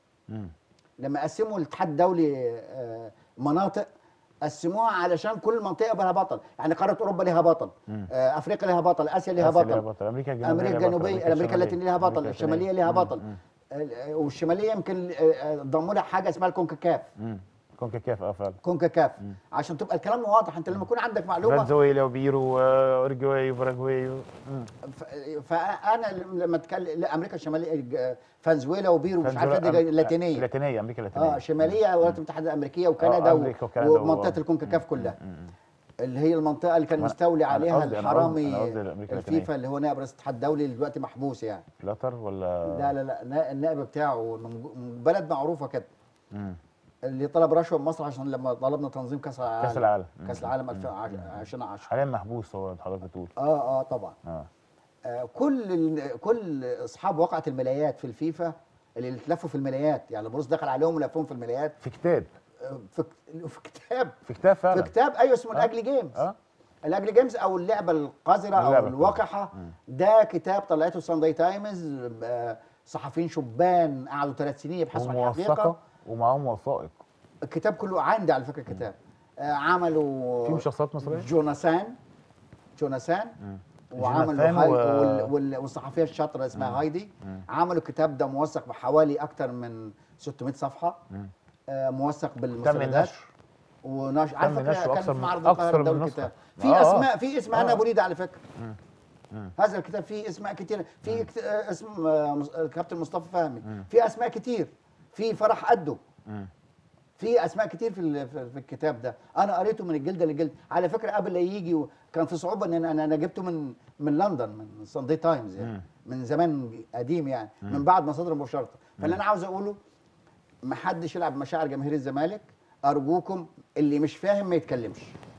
Speaker 1: لما قسموا الاتحاد الدولي آه، مناطق قسموها علشان كل منطقه لها بطل يعني قاره اوروبا لها بطل آه، افريقيا لها بطل اسيا لها
Speaker 2: آسيا
Speaker 1: بطل
Speaker 2: لها بطل امريكا الجنوبيه
Speaker 1: امريكا
Speaker 2: لها بطل،
Speaker 1: الجنوبيه امريكا اللاتينيه لها بطل
Speaker 2: أمريكا
Speaker 1: الشماليه
Speaker 2: اللاتينية.
Speaker 1: لها بطل آه، والشماليه يمكن آه، آه، ضموا لها حاجه اسمها الكونكاكاف
Speaker 2: مم. كونكاكاف اه فعلا
Speaker 1: كونكاكاف عشان تبقى الكلام واضح انت لما يكون عندك معلومه
Speaker 2: فنزويلا وبيرو واورجواي وباراجواي و- مم.
Speaker 1: ف- فانا لما اتكلم لا امريكا الشماليه الج- فنزويلا وبيرو مش عارف
Speaker 2: فنزويلا-
Speaker 1: دي
Speaker 2: أم-
Speaker 1: لاتينيه
Speaker 2: لاتينيه امريكا اللاتينيه
Speaker 1: اه شماليه الولايات المتحده الامريكيه وكندا,
Speaker 2: آه،
Speaker 1: و-
Speaker 2: أمريكا وكندا و-
Speaker 1: ومنطقه الكونكاكاف كلها
Speaker 2: مم.
Speaker 1: اللي هي المنطقه اللي كان
Speaker 2: وأنا-
Speaker 1: مستولي
Speaker 2: أنا
Speaker 1: عليها
Speaker 2: قصدي- أنا قصدي-
Speaker 1: الحرامي
Speaker 2: أنا قصدي أمريكا
Speaker 1: الفيفا
Speaker 2: اللاتينية.
Speaker 1: اللي هو نائب رئيس الاتحاد الدولي اللي دلوقتي محبوس يعني
Speaker 2: قطر ولا
Speaker 1: لا لا لا نا- النائب بتاعه من بلد معروفه كده
Speaker 2: مم.
Speaker 1: اللي طلب رشوه من مصر عشان لما طلبنا تنظيم كاس العالم
Speaker 2: كاس العالم.
Speaker 1: كاس العالم 2010
Speaker 2: حاليا محبوس هو حضرتك بتقول
Speaker 1: اه اه طبعا
Speaker 2: اه
Speaker 1: آه، كل ال- كل اصحاب وقعه الملايات في الفيفا اللي اتلفوا في الملايات يعني البروس دخل عليهم ولفهم في الملايات
Speaker 2: في كتاب
Speaker 1: آه، في كت- في كتاب
Speaker 2: في كتاب
Speaker 1: في
Speaker 2: فعلا
Speaker 1: كتاب ايوه اسمه
Speaker 2: آه.
Speaker 1: الاجلي جيمز
Speaker 2: اه
Speaker 1: الاجلي جيمز او اللعبه القذره او
Speaker 2: اللعبة
Speaker 1: الوقحه ده كتاب طلعته سانداي تايمز آه، صحفيين شبان قعدوا ثلاث سنين يبحثوا عن الحقيقه
Speaker 2: وموثقه ومعاهم وثائق
Speaker 1: الكتاب كله عندي على فكره الكتاب آه، عملوا
Speaker 2: فيهم شخصيات مصريه
Speaker 1: جوناثان جوناثان وعملوا
Speaker 2: جوناثان
Speaker 1: هاي
Speaker 2: و-
Speaker 1: وال- وال- والصحفيه الشاطره اسمها هايدي عملوا الكتاب ده موثق بحوالي اكتر من 600 صفحه آه، موثق
Speaker 2: تم
Speaker 1: بالمستندات
Speaker 2: النشر
Speaker 1: ونشر على
Speaker 2: تم
Speaker 1: فكره
Speaker 2: نشره
Speaker 1: كان
Speaker 2: أكثر
Speaker 1: في
Speaker 2: من-
Speaker 1: معرض
Speaker 2: أكثر
Speaker 1: القاهره
Speaker 2: من
Speaker 1: الدولي
Speaker 2: نسخة.
Speaker 1: الكتاب
Speaker 2: آه،
Speaker 1: في
Speaker 2: آه.
Speaker 1: اسماء في اسم
Speaker 2: آه.
Speaker 1: انا ابو ريده على فكره هذا الكتاب فيه اسماء كتير في كت- آه، اسم آه، مص- الكابتن مصطفى فهمي في اسماء كتير في فرح قده في اسماء كتير في ال- في في الكتاب ده انا قريته من الجلده للجلد على فكره قبل لا يجي و- كان في صعوبه ان انا انا جبته من من لندن من ساندي تايمز يعني من زمان قديم يعني من بعد ما صدر مباشره فاللي انا عاوز اقوله ما حدش يلعب مشاعر جماهير الزمالك ارجوكم اللي مش فاهم ما يتكلمش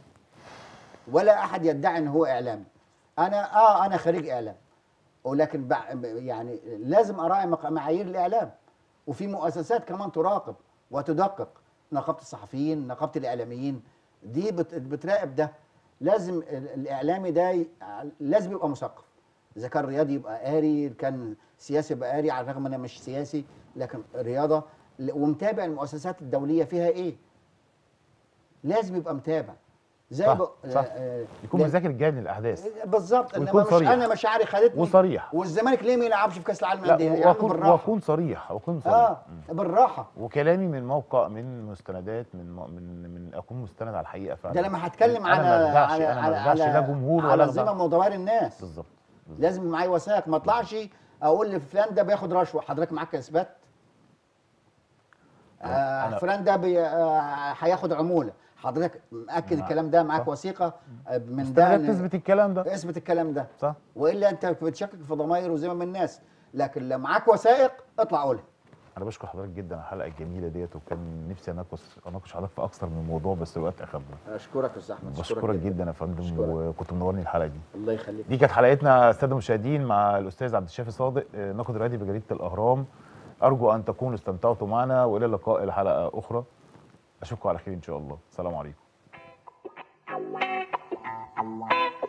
Speaker 1: ولا احد يدعي ان هو اعلامي انا اه انا خريج اعلام ولكن بع- يعني لازم اراعي مق- معايير الاعلام وفي مؤسسات كمان تراقب وتدقق نقابه الصحفيين نقابه الاعلاميين دي بت- بتراقب ده لازم ال- الاعلامي ده ي- لازم يبقى مثقف اذا كان رياضي يبقى قاري كان سياسي يبقى قاري على الرغم ان انا مش سياسي لكن رياضه ل- ومتابع المؤسسات الدوليه فيها ايه لازم يبقى متابع زي
Speaker 2: صح،
Speaker 1: ب...
Speaker 2: صح.
Speaker 1: آه،
Speaker 2: يكون
Speaker 1: لا-
Speaker 2: مذاكر جيد للاحداث
Speaker 1: بالظبط انما
Speaker 2: ويكون
Speaker 1: مش
Speaker 2: صريح.
Speaker 1: انا مشاعري خدتني
Speaker 2: وصريح.
Speaker 1: والزمالك ليه ما يلعبش في كاس العالم
Speaker 2: لا
Speaker 1: للانديه يا عم
Speaker 2: واكون
Speaker 1: بالراحه
Speaker 2: واكون صريح واكون صريح
Speaker 1: اه
Speaker 2: مم.
Speaker 1: بالراحه
Speaker 2: وكلامي من موقع من مستندات من م- من من اكون مستند على الحقيقه فعلا
Speaker 1: ده لما هتكلم
Speaker 2: أنا
Speaker 1: على
Speaker 2: ما أخدعش،
Speaker 1: على
Speaker 2: انا ما
Speaker 1: على
Speaker 2: أخدعش لا
Speaker 1: على,
Speaker 2: جمهور
Speaker 1: على
Speaker 2: ولا
Speaker 1: ذمم
Speaker 2: أخدع.
Speaker 1: وضمائر الناس
Speaker 2: بالظبط بالظبط.
Speaker 1: لازم معايا وثائق ما اطلعش اقول لفلان ده بياخد رشوه حضرتك معاك اثبات آه
Speaker 2: أنا-
Speaker 1: فلان ده بي- آه، هياخد عموله حضرتك مأكد
Speaker 2: مع-
Speaker 1: الكلام ده معاك
Speaker 2: صح.
Speaker 1: وثيقه آه، من
Speaker 2: مستندات
Speaker 1: ده
Speaker 2: تثبت الكلام ده
Speaker 1: اثبت الكلام ده
Speaker 2: صح
Speaker 1: والا انت بتشكك في ضمائر وذمم الناس لكن لو معاك وثائق اطلع قولها
Speaker 2: انا بشكر حضرتك جدا على الحلقه الجميله ديت وكان نفسي اناقش اناقش حضرتك في اكثر من موضوع بس الوقت اخدنا
Speaker 1: اشكرك يا استاذ احمد
Speaker 2: بشكرك جدا يا فندم
Speaker 1: أشكرك.
Speaker 2: وكنت منورني الحلقه دي
Speaker 1: الله يخليك
Speaker 2: دي كانت حلقتنا الساده المشاهدين مع الاستاذ عبد الشافي صادق آه، ناقد رياضي بجريده الاهرام ارجو ان تكونوا استمتعتوا معنا والى اللقاء الحلقه اخرى اشوفكم على خير ان شاء الله السلام عليكم